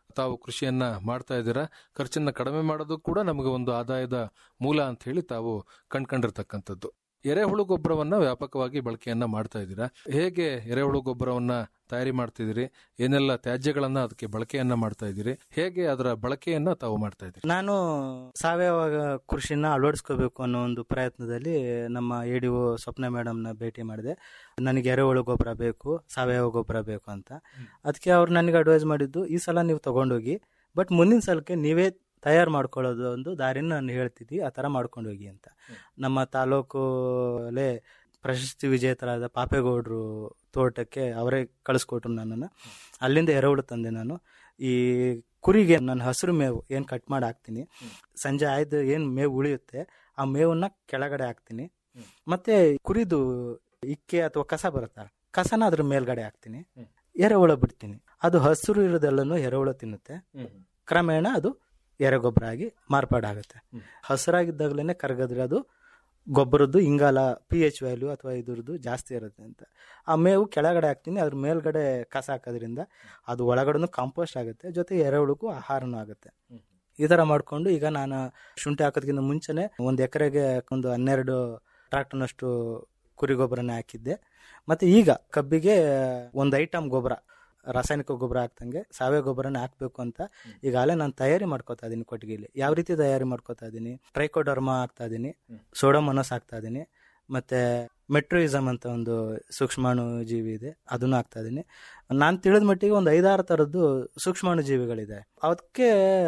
ತಾವು ಕೃಷಿಯನ್ನ ಮಾಡ್ತಾ ಇದ್ದೀರಾ ಖರ್ಚನ್ನ ಕಡಿಮೆ ಮಾಡೋದು ಕೂಡ ನಮಗೆ ಒಂದು ಆದಾಯದ ಮೂಲ ಅಂತ ಹೇಳಿ ತಾವು ಕಂಡ್ಕೊಂಡಿರ್ತಕ್ಕಂಥದ್ದು ಎರೆಹುಳು ಗೊಬ್ಬರವನ್ನ ವ್ಯಾಪಕವಾಗಿ ಬಳಕೆಯನ್ನ ಮಾಡ್ತಾ ಇದ್ದೀರಾ ಹೇಗೆ ಎರೆಹುಳು ಗೊಬ್ಬರವನ್ನ ತಯಾರಿ ಮಾಡ್ತಿದ್ದೀರಿ ಏನೆಲ್ಲ ತ್ಯಾಜ್ಯಗಳನ್ನ ಅದಕ್ಕೆ ಬಳಕೆಯನ್ನ ಮಾಡ್ತಾ ಇದ್ದೀರಿ ಹೇಗೆ ಅದರ ಬಳಕೆಯನ್ನ ತಾವು ಮಾಡ್ತಾ ಇದ್ದೀರಿ ನಾನು ಸಾವಯವ ಕೃಷಿನ ಅಳವಡಿಸ್ಕೋಬೇಕು ಅನ್ನೋ ಒಂದು ಪ್ರಯತ್ನದಲ್ಲಿ ನಮ್ಮ ಎ ಡಿ ಒ ಸ್ವಪ್ನ ಮೇಡಮ್ನ ಭೇಟಿ ಮಾಡಿದೆ ನನಗೆ ಎರೆಹುಳು ಗೊಬ್ಬರ ಬೇಕು ಸಾವಯವ ಗೊಬ್ಬರ ಬೇಕು ಅಂತ ಅದಕ್ಕೆ ಅವ್ರು ನನಗೆ ಅಡ್ವೈಸ್ ಮಾಡಿದ್ದು ಈ ಸಲ ನೀವು ತಗೊಂಡೋಗಿ ಬಟ್ ಮುಂದಿನ ಸಲಕ್ಕೆ ನೀವೇ ತಯಾರು ಮಾಡ್ಕೊಳ್ಳೋದು ಒಂದು ದಾರಿನ ನಾನು ಹೇಳ್ತಿದ್ದಿ ಆ ಥರ ಮಾಡ್ಕೊಂಡು ಹೋಗಿ ಅಂತ ನಮ್ಮ ತಾಲೂಕಲ್ಲೇ ಪ್ರಶಸ್ತಿ ವಿಜೇತರಾದ ಪಾಪೇಗೌಡರು ತೋಟಕ್ಕೆ ಅವರೇ ಕಳಿಸ್ಕೊಟ್ರು ನನ್ನನ್ನು ಅಲ್ಲಿಂದ ಎರೆಹುಳು ತಂದೆ ನಾನು ಈ ಕುರಿಗೆ ನನ್ನ ಹಸಿರು ಮೇವು ಏನು ಕಟ್ ಮಾಡಿ ಹಾಕ್ತೀನಿ ಸಂಜೆ ಆಯ್ದು ಏನು ಮೇವು ಉಳಿಯುತ್ತೆ ಆ ಮೇವನ್ನ ಕೆಳಗಡೆ ಹಾಕ್ತೀನಿ ಮತ್ತೆ ಕುರಿದು ಇಕ್ಕೆ ಅಥವಾ ಕಸ ಬರುತ್ತಲ್ಲ ಕಸನ ಅದ್ರ ಮೇಲ್ಗಡೆ ಹಾಕ್ತೀನಿ ಎರೆಹುಳ ಬಿಡ್ತೀನಿ ಅದು ಹಸಿರು ಇರೋದೆಲ್ಲನೂ ಎರೆಹುಳ ತಿನ್ನುತ್ತೆ ಕ್ರಮೇಣ ಅದು ಎರೆಗೊಬ್ಬರ ಆಗಿ ಮಾರ್ಪಾಡಾಗುತ್ತೆ ಹಸಿರಾಗಿದ್ದಾಗಲೇ ಕರಗಿದ್ರೆ ಅದು ಗೊಬ್ಬರದ್ದು ಇಂಗಾಲ ಪಿ ಎಚ್ ವ್ಯಾಲ್ಯೂ ಅಥವಾ ಇದ್ರದ್ದು ಜಾಸ್ತಿ ಇರುತ್ತೆ ಅಂತ ಆ ಮೇವು ಕೆಳಗಡೆ ಹಾಕ್ತೀನಿ ಅದ್ರ ಮೇಲ್ಗಡೆ ಕಸ ಹಾಕೋದ್ರಿಂದ ಅದು ಒಳಗಡೆನೂ ಕಾಂಪೋಸ್ಟ್ ಆಗುತ್ತೆ ಜೊತೆ ಎರೆಹುಳುಗೂ ಆಹಾರನೂ ಆಗುತ್ತೆ ಈ ಥರ ಮಾಡಿಕೊಂಡು ಈಗ ನಾನು ಶುಂಠಿ ಹಾಕೋದಕ್ಕಿಂತ ಮುಂಚೆನೆ ಒಂದು ಎಕರೆಗೆ ಒಂದು ಹನ್ನೆರಡು ಟ್ರಾಕ್ಟರ್ನಷ್ಟು ಕುರಿ ಗೊಬ್ಬರನೇ ಹಾಕಿದ್ದೆ ಮತ್ತೆ ಈಗ ಕಬ್ಬಿಗೆ ಒಂದು ಐಟಮ್ ಗೊಬ್ಬರ ರಾಸಾಯನಿಕ ಗೊಬ್ಬರ ಹಾಕ್ದಂಗೆ ಸಾವಯವ ಗೊಬ್ಬರನೇ ಹಾಕ್ಬೇಕು ಅಂತ ಈಗಾಗಲೇ ನಾನು ತಯಾರಿ ಮಾಡ್ಕೋತಾ ಇದ್ದೀನಿ ಕೊಟ್ಟಿಗೆಯಲ್ಲಿ ಯಾವ ರೀತಿ ತಯಾರಿ ಮಾಡ್ಕೋತಾ ಇದ್ದೀನಿ ಟ್ರೈಕೋಡರ್ಮಾ ಹಾಕ್ತಾ ಇದ್ದೀನಿ ಸೋಡೋಮೊನಸ್ ಹಾಕ್ತಾ ಇದ್ದೀನಿ ಮತ್ತೆ ಮೆಟ್ರೋಯಿಸಮ್ ಅಂತ ಒಂದು ಸೂಕ್ಷ್ಮಾಣು ಜೀವಿ ಇದೆ ಅದನ್ನು ಹಾಕ್ತಾ ಇದ್ದೀನಿ ನಾನು ತಿಳಿದ ಮಟ್ಟಿಗೆ ಒಂದು ಐದಾರು ಥರದ್ದು ಸೂಕ್ಷ್ಮಾಣು ಜೀವಿಗಳಿದೆ ಅದಕ್ಕೆ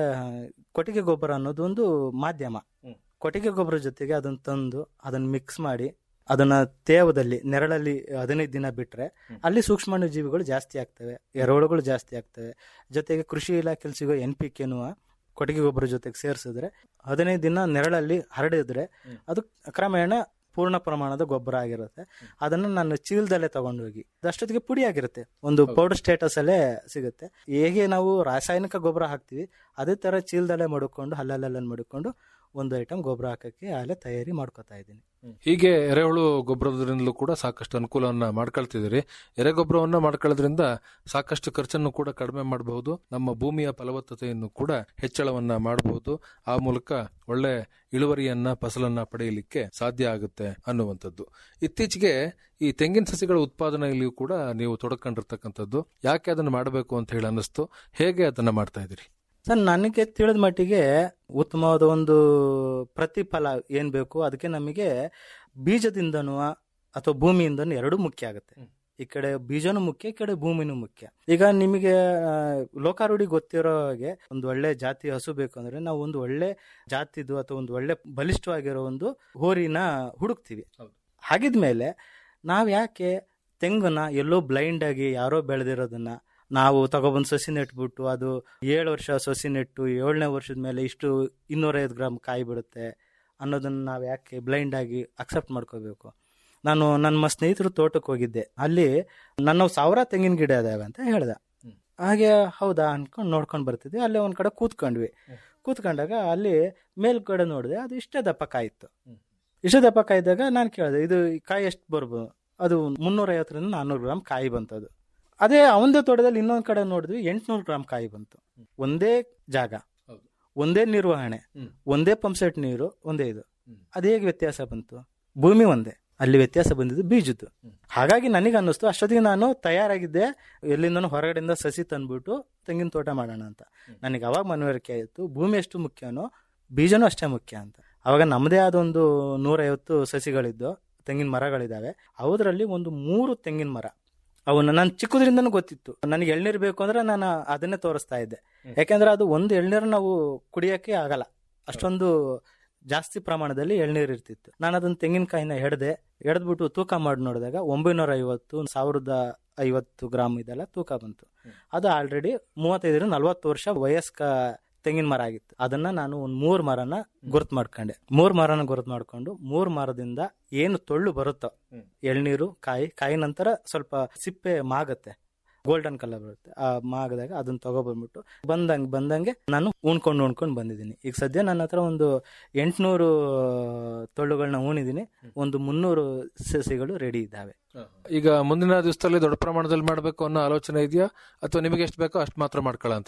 ಕೊಟ್ಟಿಗೆ ಗೊಬ್ಬರ ಅನ್ನೋದು ಒಂದು ಮಾಧ್ಯಮ ಕೊಟ್ಟಿಗೆ ಗೊಬ್ಬರ ಜೊತೆಗೆ ಅದನ್ನ ತಂದು ಅದನ್ನ ಮಿಕ್ಸ್ ಮಾಡಿ ಅದನ್ನ ತೇವದಲ್ಲಿ ನೆರಳಲ್ಲಿ ಹದಿನೈದು ದಿನ ಬಿಟ್ರೆ ಅಲ್ಲಿ ಸೂಕ್ಷ್ಮಾಣು ಜೀವಿಗಳು ಜಾಸ್ತಿ ಆಗ್ತವೆ ಎರೆಹುಳುಗಳು ಜಾಸ್ತಿ ಆಗ್ತವೆ ಜೊತೆಗೆ ಕೃಷಿ ಇಲಾಖೆಯಲ್ಲಿ ಸಿಗೋ ಎನ್ ಪಿ ಕೆನುವ ಕೊಟ್ಟಿಗೆ ಗೊಬ್ಬರ ಜೊತೆಗೆ ಸೇರಿಸಿದ್ರೆ ಹದಿನೈದು ದಿನ ನೆರಳಲ್ಲಿ ಹರಡಿದ್ರೆ ಅದು ಕ್ರಮೇಣ ಪೂರ್ಣ ಪ್ರಮಾಣದ ಗೊಬ್ಬರ ಆಗಿರುತ್ತೆ ಅದನ್ನು ನಾನು ಚೀಲದಲ್ಲೇ ತಗೊಂಡೋಗಿ ಅಷ್ಟೊತ್ತಿಗೆ ಪುಡಿ ಆಗಿರುತ್ತೆ ಒಂದು ಪೌಡರ್ ಸ್ಟೇಟಸ್ ಅಲ್ಲೇ ಸಿಗುತ್ತೆ ಹೇಗೆ ನಾವು ರಾಸಾಯನಿಕ ಗೊಬ್ಬರ ಹಾಕ್ತಿವಿ ಅದೇ ತರ ಚೀಲದಲ್ಲೇ ಮಡ್ಕೊಂಡು ಹಲ್ಲಲ್ಲೆಲ್ಲ ಮಡ್ಕೊಂಡು ಒಂದು ಐಟಮ್ ಗೊಬ್ಬರ ಹಾಕಕ್ಕೆ ಅಲ್ಲೇ ತಯಾರಿ ಮಾಡ್ಕೊತಾ ಇದ್ದೀನಿ ಹೀಗೆ ಎರೆಹುಳು ಗೊಬ್ಬರದಿಂದಲೂ ಕೂಡ ಸಾಕಷ್ಟು ಅನುಕೂಲವನ್ನ ಮಾಡ್ಕೊಳ್ತಿದ್ದೀರಿ ಎರೆಗೊಬ್ಬರವನ್ನ ಮಾಡ್ಕೊಳ್ಳೋದ್ರಿಂದ ಸಾಕಷ್ಟು ಖರ್ಚನ್ನು ಕೂಡ ಕಡಿಮೆ ಮಾಡಬಹುದು ನಮ್ಮ ಭೂಮಿಯ ಫಲವತ್ತತೆಯನ್ನು ಕೂಡ ಹೆಚ್ಚಳವನ್ನ ಮಾಡಬಹುದು ಆ ಮೂಲಕ ಒಳ್ಳೆ ಇಳುವರಿಯನ್ನ ಫಸಲನ್ನ ಪಡೆಯಲಿಕ್ಕೆ ಸಾಧ್ಯ ಆಗುತ್ತೆ ಅನ್ನುವಂಥದ್ದು ಇತ್ತೀಚೆಗೆ ಈ ತೆಂಗಿನ ಸಸಿಗಳ ಉತ್ಪಾದನೆಯಲ್ಲಿಯೂ ಕೂಡ ನೀವು ತೊಡಕೊಂಡಿರ್ತಕ್ಕಂಥದ್ದು ಯಾಕೆ ಅದನ್ನು ಮಾಡಬೇಕು ಅಂತ ಹೇಳಿ ಅನ್ನಿಸ್ತು ಹೇಗೆ ಅದನ್ನ ಮಾಡ್ತಾ ಇದ್ದೀರಿ ಸರ್ ನನಗೆ ತಿಳಿದ ಮಟ್ಟಿಗೆ ಉತ್ತಮವಾದ ಒಂದು ಪ್ರತಿಫಲ ಏನ್ ಬೇಕು ಅದಕ್ಕೆ ನಮಗೆ ಬೀಜದಿಂದನೂ ಅಥವಾ ಭೂಮಿಯಿಂದನೂ ಎರಡೂ ಮುಖ್ಯ ಆಗುತ್ತೆ ಈ ಕಡೆ ಬೀಜನೂ ಮುಖ್ಯ ಈ ಕಡೆ ಭೂಮಿನೂ ಮುಖ್ಯ ಈಗ ನಿಮಗೆ ಆ, ಲೋಕಾರೂಢಿ ಗೊತ್ತಿರೋ ಹಾಗೆ ಒಂದು ಒಳ್ಳೆ ಜಾತಿ ಹಸು ಬೇಕು ಅಂದ್ರೆ ನಾವು ಒಂದು ಒಳ್ಳೆ ಜಾತಿದು ಅಥವಾ ಒಂದು ಒಳ್ಳೆ ಬಲಿಷ್ಠವಾಗಿರೋ ಒಂದು ಹೋರಿನ ಹುಡುಕ್ತಿವಿ ಹಾಗಿದ್ಮೇಲೆ ನಾವ್ ಯಾಕೆ ತೆಂಗನ್ನ ಎಲ್ಲೋ ಬ್ಲೈಂಡ್ ಆಗಿ ಯಾರೋ ಬೆಳೆದಿರೋದನ್ನ ನಾವು ತಗೊಬಂದು ಸಸಿ ನೆಟ್ಬಿಟ್ಟು ಅದು ಏಳು ವರ್ಷ ಸಸಿ ನೆಟ್ಟು ಏಳನೇ ವರ್ಷದ ಮೇಲೆ ಇಷ್ಟು ಇನ್ನೂರೈವತ್ತು ಗ್ರಾಮ್ ಕಾಯಿ ಬಿಡುತ್ತೆ ಅನ್ನೋದನ್ನ ನಾವು ಯಾಕೆ ಬ್ಲೈಂಡ್ ಆಗಿ ಅಕ್ಸೆಪ್ಟ್ ಮಾಡ್ಕೋಬೇಕು ನಾನು ನನ್ನ ಸ್ನೇಹಿತರು ತೋಟಕ್ಕೆ ಹೋಗಿದ್ದೆ ಅಲ್ಲಿ ನನ್ನ ಸಾವಿರ ತೆಂಗಿನ ಗಿಡ ಇದಾವೆ ಅಂತ ಹೇಳ್ದ ಹಾಗೆ ಹೌದಾ ಅನ್ಕೊಂಡು ನೋಡ್ಕೊಂಡು ಬರ್ತಿದ್ವಿ ಅಲ್ಲೇ ಒಂದ್ ಕಡೆ ಕೂತ್ಕೊಂಡ್ವಿ ಕೂತ್ಕೊಂಡಾಗ ಅಲ್ಲಿ ಮೇಲ್ಗಡೆ ನೋಡಿದೆ ಅದು ಇಷ್ಟೇ ದಪ್ಪ ಕಾಯಿತ್ತು ಇಷ್ಟೇ ದಪ್ಪ ಕಾಯಿದಾಗ ನಾನು ಕೇಳಿದೆ ಇದು ಈ ಕಾಯಿ ಎಷ್ಟು ಬರ್ಬೋದು ಅದು ಮುನ್ನೂರ ಐವತ್ತರಿಂದ ನಾನ್ನೂರು ಗ್ರಾಮ್ ಕಾಯಿ ಬಂತದು ಅದೇ ಅವಂದೇ ತೋಟದಲ್ಲಿ ಇನ್ನೊಂದ್ ಕಡೆ ನೋಡಿದ್ವಿ ಎಂಟ್ನೂರು ಗ್ರಾಮ್ ಕಾಯಿ ಬಂತು ಒಂದೇ ಜಾಗ ಒಂದೇ ನಿರ್ವಹಣೆ ಒಂದೇ ಪಂಪ್ಸೆಟ್ ನೀರು ಒಂದೇ ಇದು ಅದು ಹೇಗೆ ವ್ಯತ್ಯಾಸ ಬಂತು ಭೂಮಿ ಒಂದೇ ಅಲ್ಲಿ ವ್ಯತ್ಯಾಸ ಬಂದಿದ್ದು ಬೀಜದ್ದು ಹಾಗಾಗಿ ನನಗೆ ಅನ್ನಿಸ್ತು ಅಷ್ಟೊತ್ತಿಗೆ ನಾನು ತಯಾರಾಗಿದ್ದೆ ಎಲ್ಲಿಂದನೂ ಹೊರಗಡೆಯಿಂದ ಸಸಿ ತಂದ್ಬಿಟ್ಟು ತೆಂಗಿನ ತೋಟ ಮಾಡೋಣ ಅಂತ ನನಗೆ ಅವಾಗ ಮನವರಿಕೆ ಆಯಿತು ಭೂಮಿ ಎಷ್ಟು ಮುಖ್ಯನೋ ಬೀಜನೂ ಅಷ್ಟೇ ಮುಖ್ಯ ಅಂತ ಅವಾಗ ನಮ್ಮದೇ ಆದ ಒಂದು ನೂರೈವತ್ತು ಸಸಿಗಳಿದ್ದು ತೆಂಗಿನ ಮರಗಳಿದಾವೆ ಅವರಲ್ಲಿ ಒಂದು ಮೂರು ತೆಂಗಿನ ಮರ ಅವನ್ನ ನಾನು ಚಿಕ್ಕದ್ರಿಂದನೂ ಗೊತ್ತಿತ್ತು ನನಗೆ ಎಳ್ನೀರು ಬೇಕು ಅಂದ್ರೆ ನಾನು ಅದನ್ನೇ ತೋರಿಸ್ತಾ ಇದ್ದೆ ಯಾಕೆಂದ್ರೆ ಅದು ಒಂದು ಎಳ್ನೀರು ನಾವು ಕುಡಿಯಕ್ಕೆ ಆಗಲ್ಲ ಅಷ್ಟೊಂದು ಜಾಸ್ತಿ ಪ್ರಮಾಣದಲ್ಲಿ ಎಳ್ನೀರು ಇರ್ತಿತ್ತು ನಾನು ಅದನ್ನ ತೆಂಗಿನಕಾಯಿನ ಎಡ್ದೆ ಎಡ್ದ್ಬಿಟ್ಟು ತೂಕ ಮಾಡಿ ನೋಡಿದಾಗ ಒಂಬೈನೂರ ಐವತ್ತು ಸಾವಿರದ ಐವತ್ತು ಗ್ರಾಮ್ ಇದೆಲ್ಲ ತೂಕ ಬಂತು ಅದು ಆಲ್ರೆಡಿ ಮೂವತ್ತೈದರಿಂದ ನಲ್ವತ್ತು ವರ್ಷ ವಯಸ್ಕ ತೆಂಗಿನ ಮರ ಆಗಿತ್ತು ಅದನ್ನ ನಾನು ಒಂದ್ ಮೂರ್ ಮರನ ಗುರುತ್ ಮಾಡ್ಕೊಂಡೆ ಮೂರ್ ಮರನ ಗುರುತ್ ಮಾಡ್ಕೊಂಡು ಮೂರ್ ಮರದಿಂದ ಏನು ತೊಳ್ಳು ಬರುತ್ತೋ ಎಳ್ನೀರು ಕಾಯಿ ಕಾಯಿ ನಂತರ ಸ್ವಲ್ಪ ಸಿಪ್ಪೆ ಮಾಗತ್ತೆ ಗೋಲ್ಡನ್ ಕಲರ್ ಬರುತ್ತೆ ಆ ಮಾಗದಾಗ ಅದನ್ನ ತಗೊಬಂದ್ಬಿಟ್ಟು ಬಂದಂಗೆ ಬಂದಂಗೆ ನಾನು ಉಣ್ಕೊಂಡು ಉಣ್ಕೊಂಡು ಬಂದಿದ್ದೀನಿ ಈಗ ಸದ್ಯ ನನ್ನ ಹತ್ರ ಒಂದು ಎಂಟ್ನೂರು ತೊಳ್ಳುಗಳನ್ನ ಉಣಿದೀನಿ ಒಂದು ಮುನ್ನೂರು ಸಸಿಗಳು ರೆಡಿ ಇದ್ದಾವೆ ಈಗ ಮುಂದಿನ ದಿವಸದಲ್ಲಿ ದೊಡ್ಡ ಪ್ರಮಾಣದಲ್ಲಿ ಮಾಡಬೇಕು ಅನ್ನೋ ಆಲೋಚನೆ ಇದೆಯಾ ಅಥವಾ ನಿಮಗೆ ಎಷ್ಟು ಬೇಕೋ ಅಷ್ಟು ಮಾತ್ರ ಮಾಡ್ಕೊಳ್ಳೋ ಅಂಥದ್ದು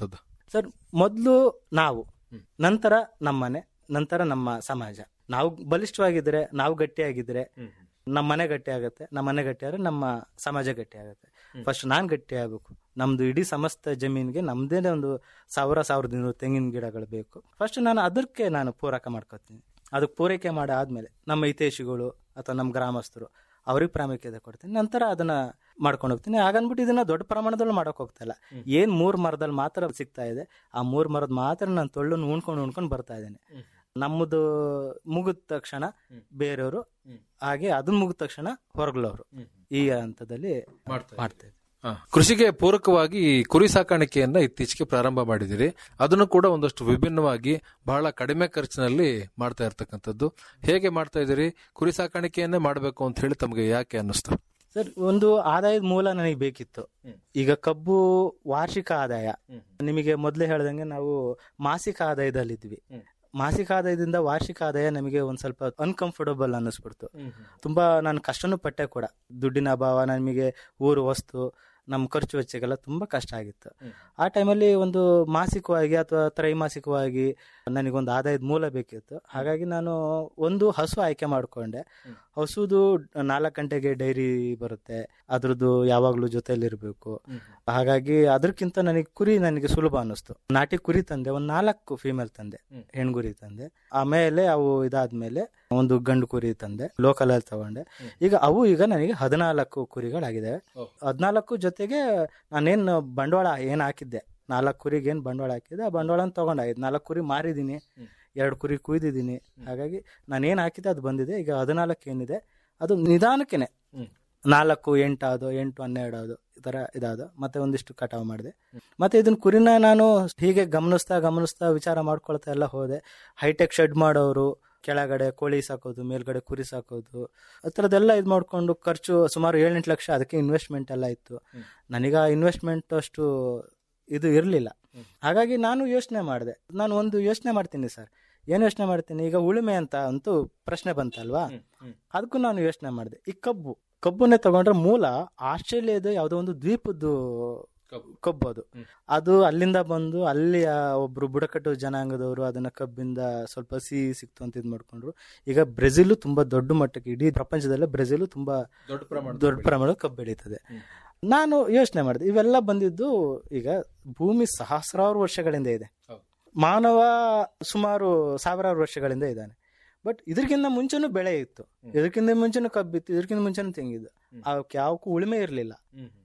ಸರ್ ಮೊದಲು ನಾವು ನಂತರ ನಮ್ಮನೆ ನಂತರ ನಮ್ಮ ಸಮಾಜ ನಾವು ಬಲಿಷ್ಠವಾಗಿದ್ರೆ ನಾವು ಗಟ್ಟಿಯಾಗಿದ್ರೆ ನಮ್ಮ ಮನೆ ಗಟ್ಟಿ ಆಗುತ್ತೆ ನಮ್ಮ ಮನೆ ಗಟ್ಟಿ ಆದ್ರೆ ನಮ್ಮ ಸಮಾಜ ಗಟ್ಟಿ ಆಗುತ್ತೆ ಫಸ್ಟ್ ನಾನ್ ಗಟ್ಟಿ ಆಗ್ಬೇಕು ನಮ್ದು ಇಡೀ ಸಮಸ್ತ ಜಮೀನಿಗೆ ನಮ್ದೇನೆ ಒಂದು ಸಾವಿರ ಸಾವಿರದ ಇನ್ನೂರು ತೆಂಗಿನ ಗಿಡಗಳು ಬೇಕು ಫಸ್ಟ್ ನಾನು ಅದಕ್ಕೆ ನಾನು ಪೂರಕ ಮಾಡ್ಕೋತೀನಿ ಅದಕ್ಕೆ ಪೂರೈಕೆ ಮಾಡಿ ಆದ್ಮೇಲೆ ನಮ್ಮ ಹಿತೈಷಿಗಳು ಅಥವಾ ನಮ್ಮ ಗ್ರಾಮಸ್ಥರು ಅವ್ರಿಗೆ ಪ್ರಾಮುಖ್ಯತೆ ಕೊಡ್ತೀನಿ ನಂತರ ಅದನ್ನ ಮಾಡ್ಕೊಂಡು ಹೋಗ್ತೀನಿ ಹಾಗನ್ಬಿಟ್ಟು ಇದನ್ನ ದೊಡ್ಡ ಪ್ರಮಾಣದಲ್ಲಿ ಮಾಡಕ್ ಹೋಗ್ತಾ ಇಲ್ಲ ಏನ್ ಮೂರ್ ಮರದಲ್ಲಿ ಮಾತ್ರ ಸಿಗ್ತಾ ಇದೆ ಆ ಮೂರ್ ಮರದ ಮಾತ್ರ ನಾನು ತೊಳ್ಳು ಉಣ್ಕೊಂಡು ಉಣ್ಕೊಂಡು ಬರ್ತಾ ಇದ್ದೇನೆ ನಮ್ಮದು ಮುಗಿದ ತಕ್ಷಣ ಬೇರೆಯವರು ಹಾಗೆ ಅದನ್ನ ಮುಗಿದ ತಕ್ಷಣ ಹೊರಗ್ಲವರು ಈ ಹಂತದಲ್ಲಿ ಮಾಡ್ತಾ ಇದ್ದೀವಿ ಹ. ಕೃಷಿಗೆ ಪೂರಕವಾಗಿ ಈ ಕುರಿ ಸಾಕಾಣಿಕೆಯನ್ನ ಇತ್ತೀಚೆಗೆ ಪ್ರಾರಂಭ ಮಾಡಿದಿರಿ ಅದನ್ನು ಕೂಡ ಒಂದಷ್ಟು ವಿಭಿನ್ನವಾಗಿ ಬಹಳ ಕಡಿಮೆ ಖರ್ಚಿನಲ್ಲಿ ಮಾಡ್ತಾ ಇರ್ತಕ್ಕಂಥದ್ದು ಹೇಗೆ ಮಾಡ್ತಾ ಇದ್ದೀರಿ ಕುರಿ ಸಾಕಾಣಿಕೆಯನ್ನೇ ಮಾಡಬೇಕು ಅಂತ ಹೇಳಿ ತಮಗೆ ಯಾಕೆ ಅನ್ನಿಸ್ತು ಸರ್ ಒಂದು ಆದಾಯದ ಮೂಲ ನನಗೆ ಬೇಕಿತ್ತು ಈಗ ಕಬ್ಬು ವಾರ್ಷಿಕ ಆದಾಯ ನಿಮಗೆ ಮೊದಲೇ ಹೇಳ್ದಂಗೆ ನಾವು ಮಾಸಿಕ ಆದಾಯದಲ್ಲಿದ್ವಿ ಮಾಸಿಕ ಆದಾಯದಿಂದ ವಾರ್ಷಿಕ ಆದಾಯ ನಮಗೆ ಒಂದ್ ಸ್ವಲ್ಪ ಅನ್ಕಂಫರ್ಟಬಲ್ ಅನ್ನಿಸ್ಬಿಡ್ತು ತುಂಬಾ ನಾನು ಕಷ್ಟನೂ ಪಟ್ಟೆ ಕೂಡ ದುಡ್ಡಿನ ಅಭಾವ ನಮಗೆ ಊರು ವಸ್ತು ನಮ್ಮ ಖರ್ಚು ವೆಚ್ಚಗೆಲ್ಲ ತುಂಬಾ ಕಷ್ಟ ಆಗಿತ್ತು ಆ ಟೈಮಲ್ಲಿ ಒಂದು ಮಾಸಿಕವಾಗಿ ಅಥವಾ ತ್ರೈಮಾಸಿಕವಾಗಿ ನನಗೊಂದು ಆದಾಯದ ಮೂಲ ಬೇಕಿತ್ತು ಹಾಗಾಗಿ ನಾನು ಒಂದು ಹಸು ಆಯ್ಕೆ ಮಾಡ್ಕೊಂಡೆ ಹಸುದು ನಾಲ್ಕು ಗಂಟೆಗೆ ಡೈರಿ ಬರುತ್ತೆ ಅದ್ರದ್ದು ಯಾವಾಗ್ಲೂ ಜೊತೆಲಿರ್ಬೇಕು ಹಾಗಾಗಿ ಅದಕ್ಕಿಂತ ನನಗೆ ಕುರಿ ನನಗೆ ಸುಲಭ ಅನ್ನಿಸ್ತು ನಾಟಿ ಕುರಿ ತಂದೆ ಒಂದ್ ನಾಲ್ಕು ಫೀಮೇಲ್ ತಂದೆ ಹೆಣ್ಗುರಿ ತಂದೆ ಆಮೇಲೆ ಅವು ಇದಾದ್ಮೇಲೆ ಒಂದು ಗಂಡು ಕುರಿ ತಂದೆ ಲೋಕಲ್ ಅಲ್ಲಿ ತಗೊಂಡೆ ಈಗ ಅವು ಈಗ ನನಗೆ ಹದಿನಾಲ್ಕು ಕುರಿಗಳಾಗಿದ್ದಾವೆ ಹದಿನಾಲ್ಕು ಜೊತೆಗೆ ನಾನೇನು ಬಂಡವಾಳ ಏನ್ ಹಾಕಿದ್ದೆ ನಾಲ್ಕು ಕುರಿಗೆ ಏನ್ ಬಂಡವಾಳ ಹಾಕಿದ್ದೆ ಆ ಬಂಡವಾಳ ತಗೊಂಡಾಗಿದ್ದು ನಾಲ್ಕು ಕುರಿ ಮಾರಿದೀನಿ ಎರಡು ಕುರಿ ಕುಯ್ದಿದ್ದೀನಿ ಹಾಗಾಗಿ ನಾನು ಏನ್ ಹಾಕಿದ್ದೆ ಅದು ಬಂದಿದೆ ಈಗ ಹದಿನಾಲ್ಕು ಏನಿದೆ ಅದು ನಿಧಾನಕ್ಕೆನೆ ನಾಲ್ಕು ಎಂಟಾದು ಎಂಟು ಹನ್ನೆರಡು ಅದು ಈ ತರ ಇದಾದ ಮತ್ತೆ ಒಂದಿಷ್ಟು ಕಟಾವು ಮಾಡಿದೆ ಮತ್ತೆ ಇದನ್ನ ಕುರಿನ ನಾನು ಹೀಗೆ ಗಮನಿಸ್ತಾ ಗಮನಿಸ್ತಾ ವಿಚಾರ ಮಾಡ್ಕೊಳ್ತಾ ಎಲ್ಲ ಹೋದೆ ಹೈಟೆಕ್ ಶೆಡ್ ಮಾಡೋರು ಕೆಳಗಡೆ ಕೋಳಿ ಸಾಕೋದು ಮೇಲ್ಗಡೆ ಕುರಿ ಸಾಕೋದು ಆ ಥರದ್ದೆಲ್ಲ ಇದು ಮಾಡ್ಕೊಂಡು ಖರ್ಚು ಸುಮಾರು ಏಳೆಂಟು ಲಕ್ಷ ಅದಕ್ಕೆ ಇನ್ವೆಸ್ಟ್ಮೆಂಟ್ ಎಲ್ಲ ಇತ್ತು ನನಗ ಇನ್ವೆಸ್ಟ್ಮೆಂಟ್ ಅಷ್ಟು ಇದು ಇರಲಿಲ್ಲ ಹಾಗಾಗಿ ನಾನು ಯೋಚನೆ ಮಾಡಿದೆ ನಾನು ಒಂದು ಯೋಚನೆ ಮಾಡ್ತೀನಿ ಸರ್ ಏನು ಯೋಚನೆ ಮಾಡ್ತೀನಿ ಈಗ ಉಳುಮೆ ಅಂತ ಅಂತೂ ಪ್ರಶ್ನೆ ಬಂತಲ್ವಾ ಅದಕ್ಕೂ ನಾನು ಯೋಚನೆ ಮಾಡಿದೆ ಈ ಕಬ್ಬು ಕಬ್ಬನ್ನೇ ತಗೊಂಡ್ರೆ ಮೂಲ ಆಸ್ಟ್ರೇಲಿಯಾದ ಯಾವುದೋ ಒಂದು ದ್ವೀಪದ್ದು ಕಬ್ಬು ಅದು ಅದು ಅಲ್ಲಿಂದ ಬಂದು ಅಲ್ಲಿಯ ಒಬ್ರು ಬುಡಕಟ್ಟು ಜನಾಂಗದವರು ಅದನ್ನ ಕಬ್ಬಿಂದ ಸ್ವಲ್ಪ ಸಿಹಿ ಸಿಕ್ತು ಅಂತ ಇದ್ ಮಾಡ್ಕೊಂಡ್ರು ಈಗ ಬ್ರೆಜಿಲ್ ತುಂಬಾ ದೊಡ್ಡ ಮಟ್ಟಕ್ಕೆ ಇಡೀ ಪ್ರಪಂಚದಲ್ಲೇ ಬ್ರೆಜಿಲ್ ತುಂಬಾ ದೊಡ್ಡ ಪ್ರಮಾಣದ ದೊಡ್ಡ ಪ್ರಮಾಣದ ಕಬ್ಬು ಬೆಳೀತದೆ ನಾನು ಯೋಚನೆ ಮಾಡಿದೆ ಇವೆಲ್ಲ ಬಂದಿದ್ದು ಈಗ ಭೂಮಿ ಸಹಸ್ರಾರು ವರ್ಷಗಳಿಂದ ಇದೆ ಮಾನವ ಸುಮಾರು ಸಾವಿರಾರು ವರ್ಷಗಳಿಂದ ಇದ್ದಾನೆ ಬಟ್ ಇದಕ್ಕಿಂತ ಮುಂಚೆನೂ ಬೆಳೆ ಇತ್ತು ಇದಕ್ಕಿಂತ ಮುಂಚೆನೂ ಕಬ್ಬಿತ್ತು ಇದಕ್ಕಿಂತ ಮುಂಚೆನೂ ತೆಂಗಿದ್ದು ಅವಕ್ಕೆ ಯಾವಕ್ಕೂ ಉಳುಮೆ ಇರಲಿಲ್ಲ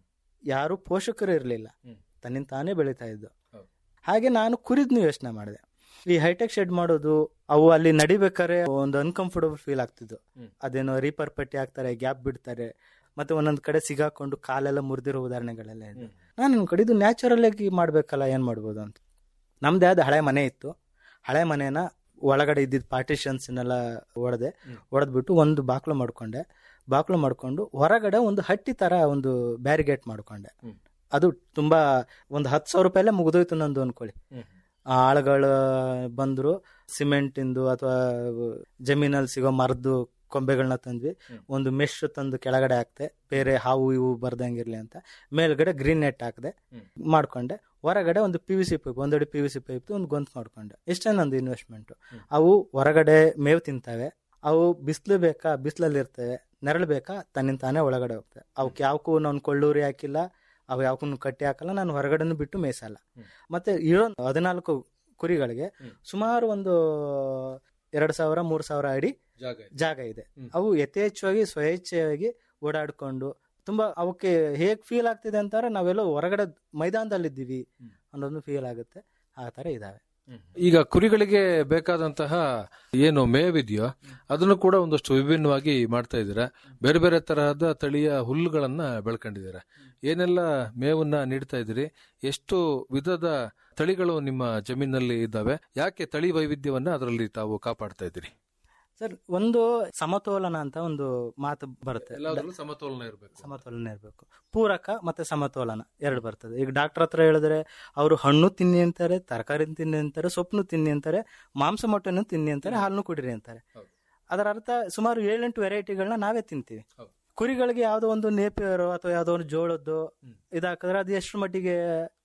ಯಾರು ಪೋಷಕರು ಇರಲಿಲ್ಲ ತನ್ನಿಂದ ತಾನೇ ಬೆಳೀತಾ ಇದ್ದು ಹಾಗೆ ನಾನು ಕುರಿದ್ನು ಯೋಚನೆ ಮಾಡಿದೆ ಈ ಹೈಟೆಕ್ ಶೆಡ್ ಮಾಡೋದು ಅವು ಅಲ್ಲಿ ನಡಿಬೇಕಾದ್ರೆ ಒಂದು ಅನ್ಕಂಫರ್ಟಬಲ್ ಫೀಲ್ ಆಗ್ತಿದ್ದು ಅದೇನೋ ರೀಪರ್ ಪಟ್ಟಿ ಹಾಕ್ತಾರೆ ಗ್ಯಾಪ್ ಬಿಡ್ತಾರೆ ಮತ್ತೆ ಒಂದೊಂದ್ ಕಡೆ ಸಿಗಾಕೊಂಡು ಕಾಲೆಲ್ಲ ಮುರಿದಿರೋ ಉದಾಹರಣೆಗಳೆಲ್ಲ ಇದೆ ನಾನು ನನ್ ಕಡೆ ಇದು ನ್ಯಾಚುರಲ್ ಆಗಿ ಮಾಡ್ಬೇಕಲ್ಲ ಏನ್ ಮಾಡ್ಬೋದು ಅಂತ ನಮ್ದೇ ಆದ ಹಳೆ ಮನೆ ಇತ್ತು ಹಳೆ ಮನೆನ ಒಳಗಡೆ ಇದ್ದಿದ್ದ ಪಾರ್ಟಿಷನ್ಸ್ನೆಲ್ಲ ಒಡೆದೆ ಒಡೆದ್ಬಿಟ್ಟು ಒಂದು ಬಾಕ್ಲು ಮಾಡ್ಕೊಂಡೆ ಬಾಕ್ಲು ಮಾಡ್ಕೊಂಡು ಹೊರಗಡೆ ಒಂದು ಹಟ್ಟಿ ತರ ಒಂದು ಬ್ಯಾರಿಗೇಟ್ ಮಾಡ್ಕೊಂಡೆ ಅದು ತುಂಬಾ ಒಂದು ಹತ್ತು ಸಾವಿರ ರೂಪಾಯಲ್ಲೇ ಮುಗಿದೋಯ್ತು ನಂದು ಅನ್ಕೊಳ್ಳಿ ಆ ಆಳುಗಳು ಬಂದ್ರು ಸಿಮೆಂಟ್ ಇಂದು ಅಥವಾ ಜಮೀನಲ್ಲಿ ಸಿಗೋ ಮರದ್ದು ಕೊಂಬೆಗಳನ್ನ ತಂದ್ವಿ ಒಂದು ಮೆಶ್ ತಂದು ಕೆಳಗಡೆ ಹಾಕ್ದೆ ಬೇರೆ ಹಾವು ಇವು ಬರ್ದಂಗಿರ್ಲಿ ಅಂತ ಮೇಲ್ಗಡೆ ಗ್ರೀನ್ ನೆಟ್ ಹಾಕ್ದೆ ಮಾಡ್ಕೊಂಡೆ ಹೊರಗಡೆ ಒಂದು ಪಿ ವಿ ಸಿ ಪೈಪ್ ಒಂದಡಿ ಪಿ ವಿ ಸಿ ಪೈಪ್ ಒಂದು ಗೊಂತ್ ಮಾಡ್ಕೊಂಡೆ ಇಷ್ಟೇ ನಂದು ಇನ್ವೆಸ್ಟ್ಮೆಂಟ್ ಅವು ಹೊರಗಡೆ ಮೇವು ತಿಂತವೆ ಅವು ಬಿಸಿಲು ಬೇಕಾ ಬಿಸಿಲಲ್ಲಿ ಇರ್ತವೆ ನೆರಳು ಬೇಕಾ ತನ್ನಿಂದ ತಾನೇ ಒಳಗಡೆ ಹೋಗ್ತವೆ ಅವಕ್ಕೆ ಯಾವಕ್ಕೂ ನಾನು ಕೊಳ್ಳೂರಿ ಹಾಕಿಲ್ಲ ಅವು ಯಾವಕ್ಕೂ ಕಟ್ಟಿ ಹಾಕಲ್ಲ ನಾನು ಹೊರಗಡೆನು ಬಿಟ್ಟು ಮೇಯಿಸಲ್ಲ ಮತ್ತೆ ಇರೋ ಹದಿನಾಲ್ಕು ಕುರಿಗಳಿಗೆ ಸುಮಾರು ಒಂದು ಎರಡ್ ಸಾವಿರ ಮೂರ್ ಸಾವಿರ ಅಡಿ ಜಾಗ ಜಾಗ ಇದೆ ಅವು ಯಥೇಚ್ಛವಾಗಿ ಸ್ವಯೇಚ್ಛೆಯಾಗಿ ಓಡಾಡ್ಕೊಂಡು ತುಂಬಾ ಅವಕ್ಕೆ ಹೇಗ್ ಫೀಲ್ ಆಗ್ತಿದೆ ಅಂತಾರೆ ನಾವೆಲ್ಲೋ ಹೊರಗಡೆ ಮೈದಾನದಲ್ಲಿದ್ದೀವಿ ಅನ್ನೋದು ಫೀಲ್ ಆಗುತ್ತೆ ಆ ತರ ಇದಾವೆ ಈಗ ಕುರಿಗಳಿಗೆ ಬೇಕಾದಂತಹ ಏನು ಮೇವಿದೆಯೋ ಅದನ್ನು ಕೂಡ ಒಂದಷ್ಟು ವಿಭಿನ್ನವಾಗಿ ಮಾಡ್ತಾ ಇದ್ದೀರಾ ಬೇರೆ ಬೇರೆ ತರಹದ ತಳಿಯ ಹುಲ್ಲುಗಳನ್ನ ಬೆಳ್ಕೊಂಡಿದ್ದೀರಾ ಏನೆಲ್ಲ ಮೇವನ್ನ ನೀಡ್ತಾ ಇದ್ದೀರಿ ಎಷ್ಟು ವಿಧದ ತಳಿಗಳು ನಿಮ್ಮ ಜಮೀನಲ್ಲಿ ಇದ್ದಾವೆ ಯಾಕೆ ತಳಿ ವೈವಿಧ್ಯವನ್ನ ಅದರಲ್ಲಿ ತಾವು ಕಾಪಾಡ್ತಾ ಇದ್ದೀರಿ ಸರ್ ಒಂದು ಸಮತೋಲನ ಅಂತ ಒಂದು ಮಾತು ಬರುತ್ತೆ ಎಲ್ಲದರಲ್ಲೂ ಸಮತೋಲನ ಇರಬೇಕು ಸಮತೋಲನ ಇರಬೇಕು ಪೂರಕ ಮತ್ತೆ ಸಮತೋಲನ ಎರಡು ಬರ್ತದೆ ಈಗ ಡಾಕ್ಟರ್ ಹತ್ರ ಹೇಳಿದ್ರೆ ಅವರು ಹಣ್ಣು ತಿನ್ನಿ ಅಂತಾರೆ ತರಕಾರಿ ತಿನ್ನಿ ಅಂತಾರೆ ಸೊಪ್ಪು ತಿನ್ನಿ ಅಂತಾರೆ ಮಾಂಸ ಮೊಟ್ಟೆನೂ ತಿನ್ನಿ ಅಂತಾರೆ ಹಾಲನ್ನು ಕುಡಿರಿ ಅಂತಾರೆ ಅದರ ಅರ್ಥ ಸುಮಾರು ಏಳೆಂಟು ವೆರೈಟಿಗಳನ್ನ ನಾವೇ ತಿಂತೀವಿ ಕುರಿಗಳಿಗೆ ಯಾವ್ದೋ ಒಂದು ನೇಪಿಯರು ಅಥವಾ ಯಾವ್ದೋ ಒಂದು ಜೋಳದ್ದು ಇದಾಕಿದ್ರೆ ಅದು ಎಷ್ಟು ಮಟ್ಟಿಗೆ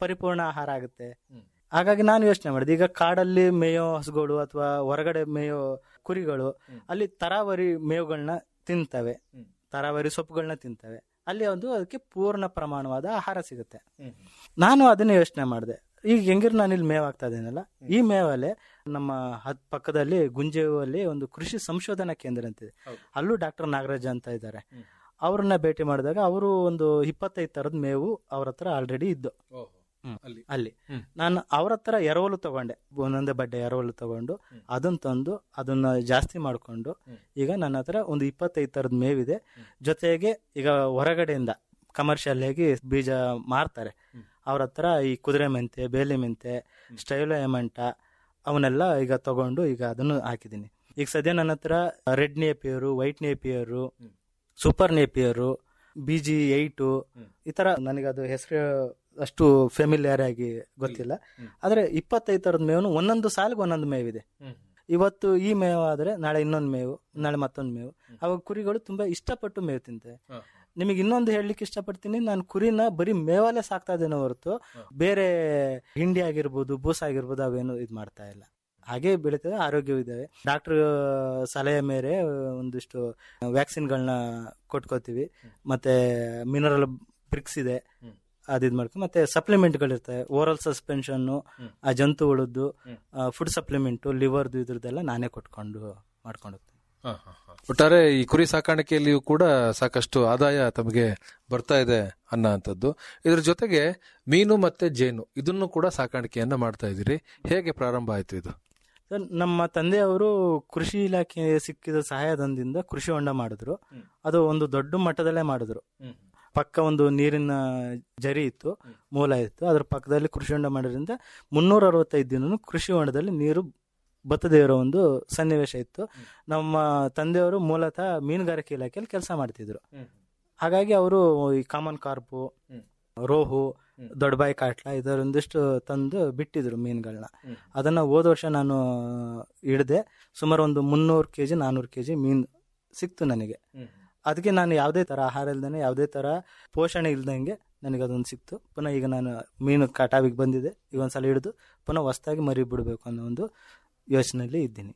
ಪರಿಪೂರ್ಣ ಆಹಾರ ಆಗುತ್ತೆ ಹಾಗಾಗಿ ನಾನು ಯೋಚನೆ ಮಾಡಿದೆ ಈಗ ಕಾಡಲ್ಲಿ ಮೇಯೋ ಹಸುಗಳು ಅಥವಾ ಹೊರಗಡೆ ಮೇಯೋ ಕುರಿಗಳು ಅಲ್ಲಿ ತರಾವರಿ ಮೇವುಗಳನ್ನ ತಿಂತವೆ ತರಾವರಿ ಸೊಪ್ಪುಗಳನ್ನ ತಿಂತವೆ ಅಲ್ಲಿ ಒಂದು ಅದಕ್ಕೆ ಪೂರ್ಣ ಪ್ರಮಾಣವಾದ ಆಹಾರ ಸಿಗುತ್ತೆ ನಾನು ಅದನ್ನೇ ಯೋಚನೆ ಮಾಡಿದೆ ಈಗ ಹೆಂಗಿರ್ ನಾನು ಇಲ್ಲಿ ಮೇವ್ ಆಗ್ತಾ ಇದ್ದೀನಲ್ಲ ಈ ಮೇವಲ್ಲೇ ನಮ್ಮ ಹತ್ ಪಕ್ಕದಲ್ಲಿ ಗುಂಜೇವಲ್ಲಿ ಒಂದು ಕೃಷಿ ಸಂಶೋಧನಾ ಕೇಂದ್ರ ಅಂತಿದೆ ಅಲ್ಲೂ ಡಾಕ್ಟರ್ ನಾಗರಾಜ್ ಅಂತ ಇದ್ದಾರೆ ಅವ್ರನ್ನ ಭೇಟಿ ಮಾಡಿದಾಗ ಅವರು ಒಂದು ಇಪ್ಪತ್ತೈದು ತರದ ಮೇವು ಅವ್ರ ಹತ್ರ ಆಲ್ರೆಡಿ ಇದ್ದು ಹ್ಮ್. ಅಲ್ಲಿ ನಾನು ಅವ್ರ ಹತ್ರ ಎರವಲು ತಗೊಂಡೆ ಒಂದೊಂದೇ ಬಡ್ಡೆ ಎರವಲು ತಗೊಂಡು ಅದನ್ನ ತಂದು ಅದನ್ನ ಜಾಸ್ತಿ ಮಾಡ್ಕೊಂಡು ಈಗ ನನ್ನ ಹತ್ರ ಒಂದು ಇಪ್ಪತ್ತೈದು ತರದ ಮೇವಿದೆ ಜೊತೆಗೆ ಈಗ ಹೊರಗಡೆಯಿಂದ ಕಮರ್ಷಿಯಲ್ ಆಗಿ ಬೀಜ ಮಾರ್ತಾರೆ ಅವ್ರ ಹತ್ರ ಈ ಕುದುರೆ ಮೆಂತೆ ಬೇಲಿ ಮೆಂತೆ ಸ್ಟೈಲೋ ಎಮಂಟ ಅವನ್ನೆಲ್ಲ ಈಗ ತಗೊಂಡು ಈಗ ಅದನ್ನು ಹಾಕಿದ್ದೀನಿ ಈಗ ಸದ್ಯ ನನ್ನ ಹತ್ರ red napier white napier super napier B G eight ಈ ತರ ನನಗೆ ಅದು ಹೆಸರು ಅಷ್ಟು ಫೆಮಿಲಿಯರ್ ಆಗಿ ಗೊತ್ತಿಲ್ಲ ಆದ್ರೆ ಇಪ್ಪತ್ತೈದು ತರದ ಮೇವು ಒಂದೊಂದು ಸಾಲಿಗೆ ಒಂದೊಂದು ಮೇವಿದೆ ಇವತ್ತು ಈ ಮೇವು ಆದ್ರೆ ನಾಳೆ ಇನ್ನೊಂದು ಮೇವು ನಾಳೆ ಮತ್ತೊಂದು ಮೇವು ಅವಾಗ ಕುರಿಗಳು ತುಂಬಾ ಇಷ್ಟಪಟ್ಟು ಮೇವು ತಿಂತವೆ ನಿಮಗೆ ಇನ್ನೊಂದು ಹೇಳಲಿಕ್ಕೆ ಇಷ್ಟಪಡ್ತೀನಿ ನಾನು ಕುರಿನ ಬರೀ ಮೇವಲ್ಲೇ ಸಾಕ್ತಾ ಇದ್ದೇನೆ ಹೊರತು ಬೇರೆ ಹಿಂಡಿ ಆಗಿರ್ಬೋದು ಬೂಸ ಆಗಿರ್ಬೋದು ಅವೇನು ಇದು ಮಾಡ್ತಾ ಇಲ್ಲ ಹಾಗೆ ಬೆಳಿತವೆ ಆರೋಗ್ಯವಿದ್ದಾವೆ ಡಾಕ್ಟರ್ ಸಲಹೆ ಮೇರೆ ಒಂದಿಷ್ಟು ವ್ಯಾಕ್ಸಿನ್ಗಳನ್ನ ಕೊಟ್ಕೋತೀವಿ ಮತ್ತೆ ಮಿನರಲ್ ಬ್ರಿಕ್ಸ್ ಇದೆ ಅದಿದ್ ಮಾಡ್ಕೊಂಡು ಮತ್ತೆ ಸಪ್ಲಿಮೆಂಟ್ಗಳು ಇರ್ತವೆ ಓರಲ್ ಸಸ್ಪೆನ್ಷನ್ ಆ ಜಂತುಗಳದ್ದು ಫುಡ್ ಸಪ್ಲಿಮೆಂಟ್ ಲಿವರ್ದು ಇದ್ರದ್ದೆಲ್ಲ ನಾನೇ ಕೊಟ್ಕೊಂಡು ಮಾಡ್ಕೊಂಡು ಹೋಗ್ತೀನಿ ಒಟ್ಟಾರೆ ಈ ಕುರಿ ಸಾಕಾಣಿಕೆಯಲ್ಲಿಯೂ ಕೂಡ ಸಾಕಷ್ಟು ಆದಾಯ ತಮಗೆ ಬರ್ತಾ ಇದೆ ಅನ್ನೋಂಥದ್ದು ಇದ್ರ ಜೊತೆಗೆ ಮೀನು ಮತ್ತೆ ಜೇನು ಇದನ್ನು ಕೂಡ ಸಾಕಾಣಿಕೆಯನ್ನ ಮಾಡ್ತಾ ಇದ್ದೀರಿ ಹೇಗೆ ಪ್ರಾರಂಭ ಆಯ್ತು ಇದು ಸರ್ ನಮ್ಮ ತಂದೆಯವರು ಕೃಷಿ ಇಲಾಖೆ ಸಿಕ್ಕಿದ ಸಹಾಯಧನದಿಂದ ಕೃಷಿ ಹೊಂಡ ಮಾಡಿದ್ರು ಅದು ಒಂದು ದೊಡ್ಡ ಮಟ್ಟದಲ್ಲೇ ಮಾಡಿದ್ರು ಪಕ್ಕ ಒಂದು ನೀರಿನ ಜರಿ ಇತ್ತು ಮೂಲ ಇತ್ತು ಅದ್ರ ಪಕ್ಕದಲ್ಲಿ ಕೃಷಿ ಹೊಂಡ ಮಾಡೋದ್ರಿಂದ ಮುನ್ನೂರ ಅರವತ್ತೈದು ದಿನ ಕೃಷಿ ಹೊಂಡದಲ್ಲಿ ನೀರು ಬತ್ತದೇ ಇರೋ ಒಂದು ಸನ್ನಿವೇಶ ಇತ್ತು ನಮ್ಮ ತಂದೆಯವರು ಮೂಲತಃ ಮೀನುಗಾರಿಕೆ ಇಲಾಖೆಯಲ್ಲಿ ಕೆಲಸ ಮಾಡ್ತಿದ್ರು ಹಾಗಾಗಿ ಅವರು ಈ ಕಾಮನ್ ಕಾರ್ಪು ರೋಹು ದೊಡ್ಡಬಾಯಿ ಕಾಟ್ಲ ಇದರೊಂದಿಷ್ಟು ತಂದು ಬಿಟ್ಟಿದ್ರು ಮೀನುಗಳನ್ನ ಅದನ್ನ ಹೋದ ವರ್ಷ ನಾನು ಹಿಡ್ದೆ ಸುಮಾರು ಒಂದು ಮುನ್ನೂರು ಕೆಜಿ ನಾನೂರು ಕೆಜಿ ಮೀನು ಸಿಕ್ತು ನನಗೆ ಅದಕ್ಕೆ ನಾನು ಯಾವುದೇ ತರ ಆಹಾರ ಇಲ್ದೇನೆ ಯಾವುದೇ ತರ ಪೋಷಣೆ ಇಲ್ದಂಗೆ ನನಗೆ ಅದೊಂದು ಸಿಕ್ತು ಪುನಃ ಈಗ ನಾನು ಮೀನು ಕಟಾವಿಗೆ ಬಂದಿದೆ ಈಗ ಒಂದ್ಸಲ ಹಿಡಿದು ಪುನಃ ಹೊಸದಾಗಿ ಮರಿ ಬಿಡಬೇಕು ಅನ್ನೋ ಒಂದು ಯೋಚನೆಯಲ್ಲಿ ಇದ್ದೀನಿ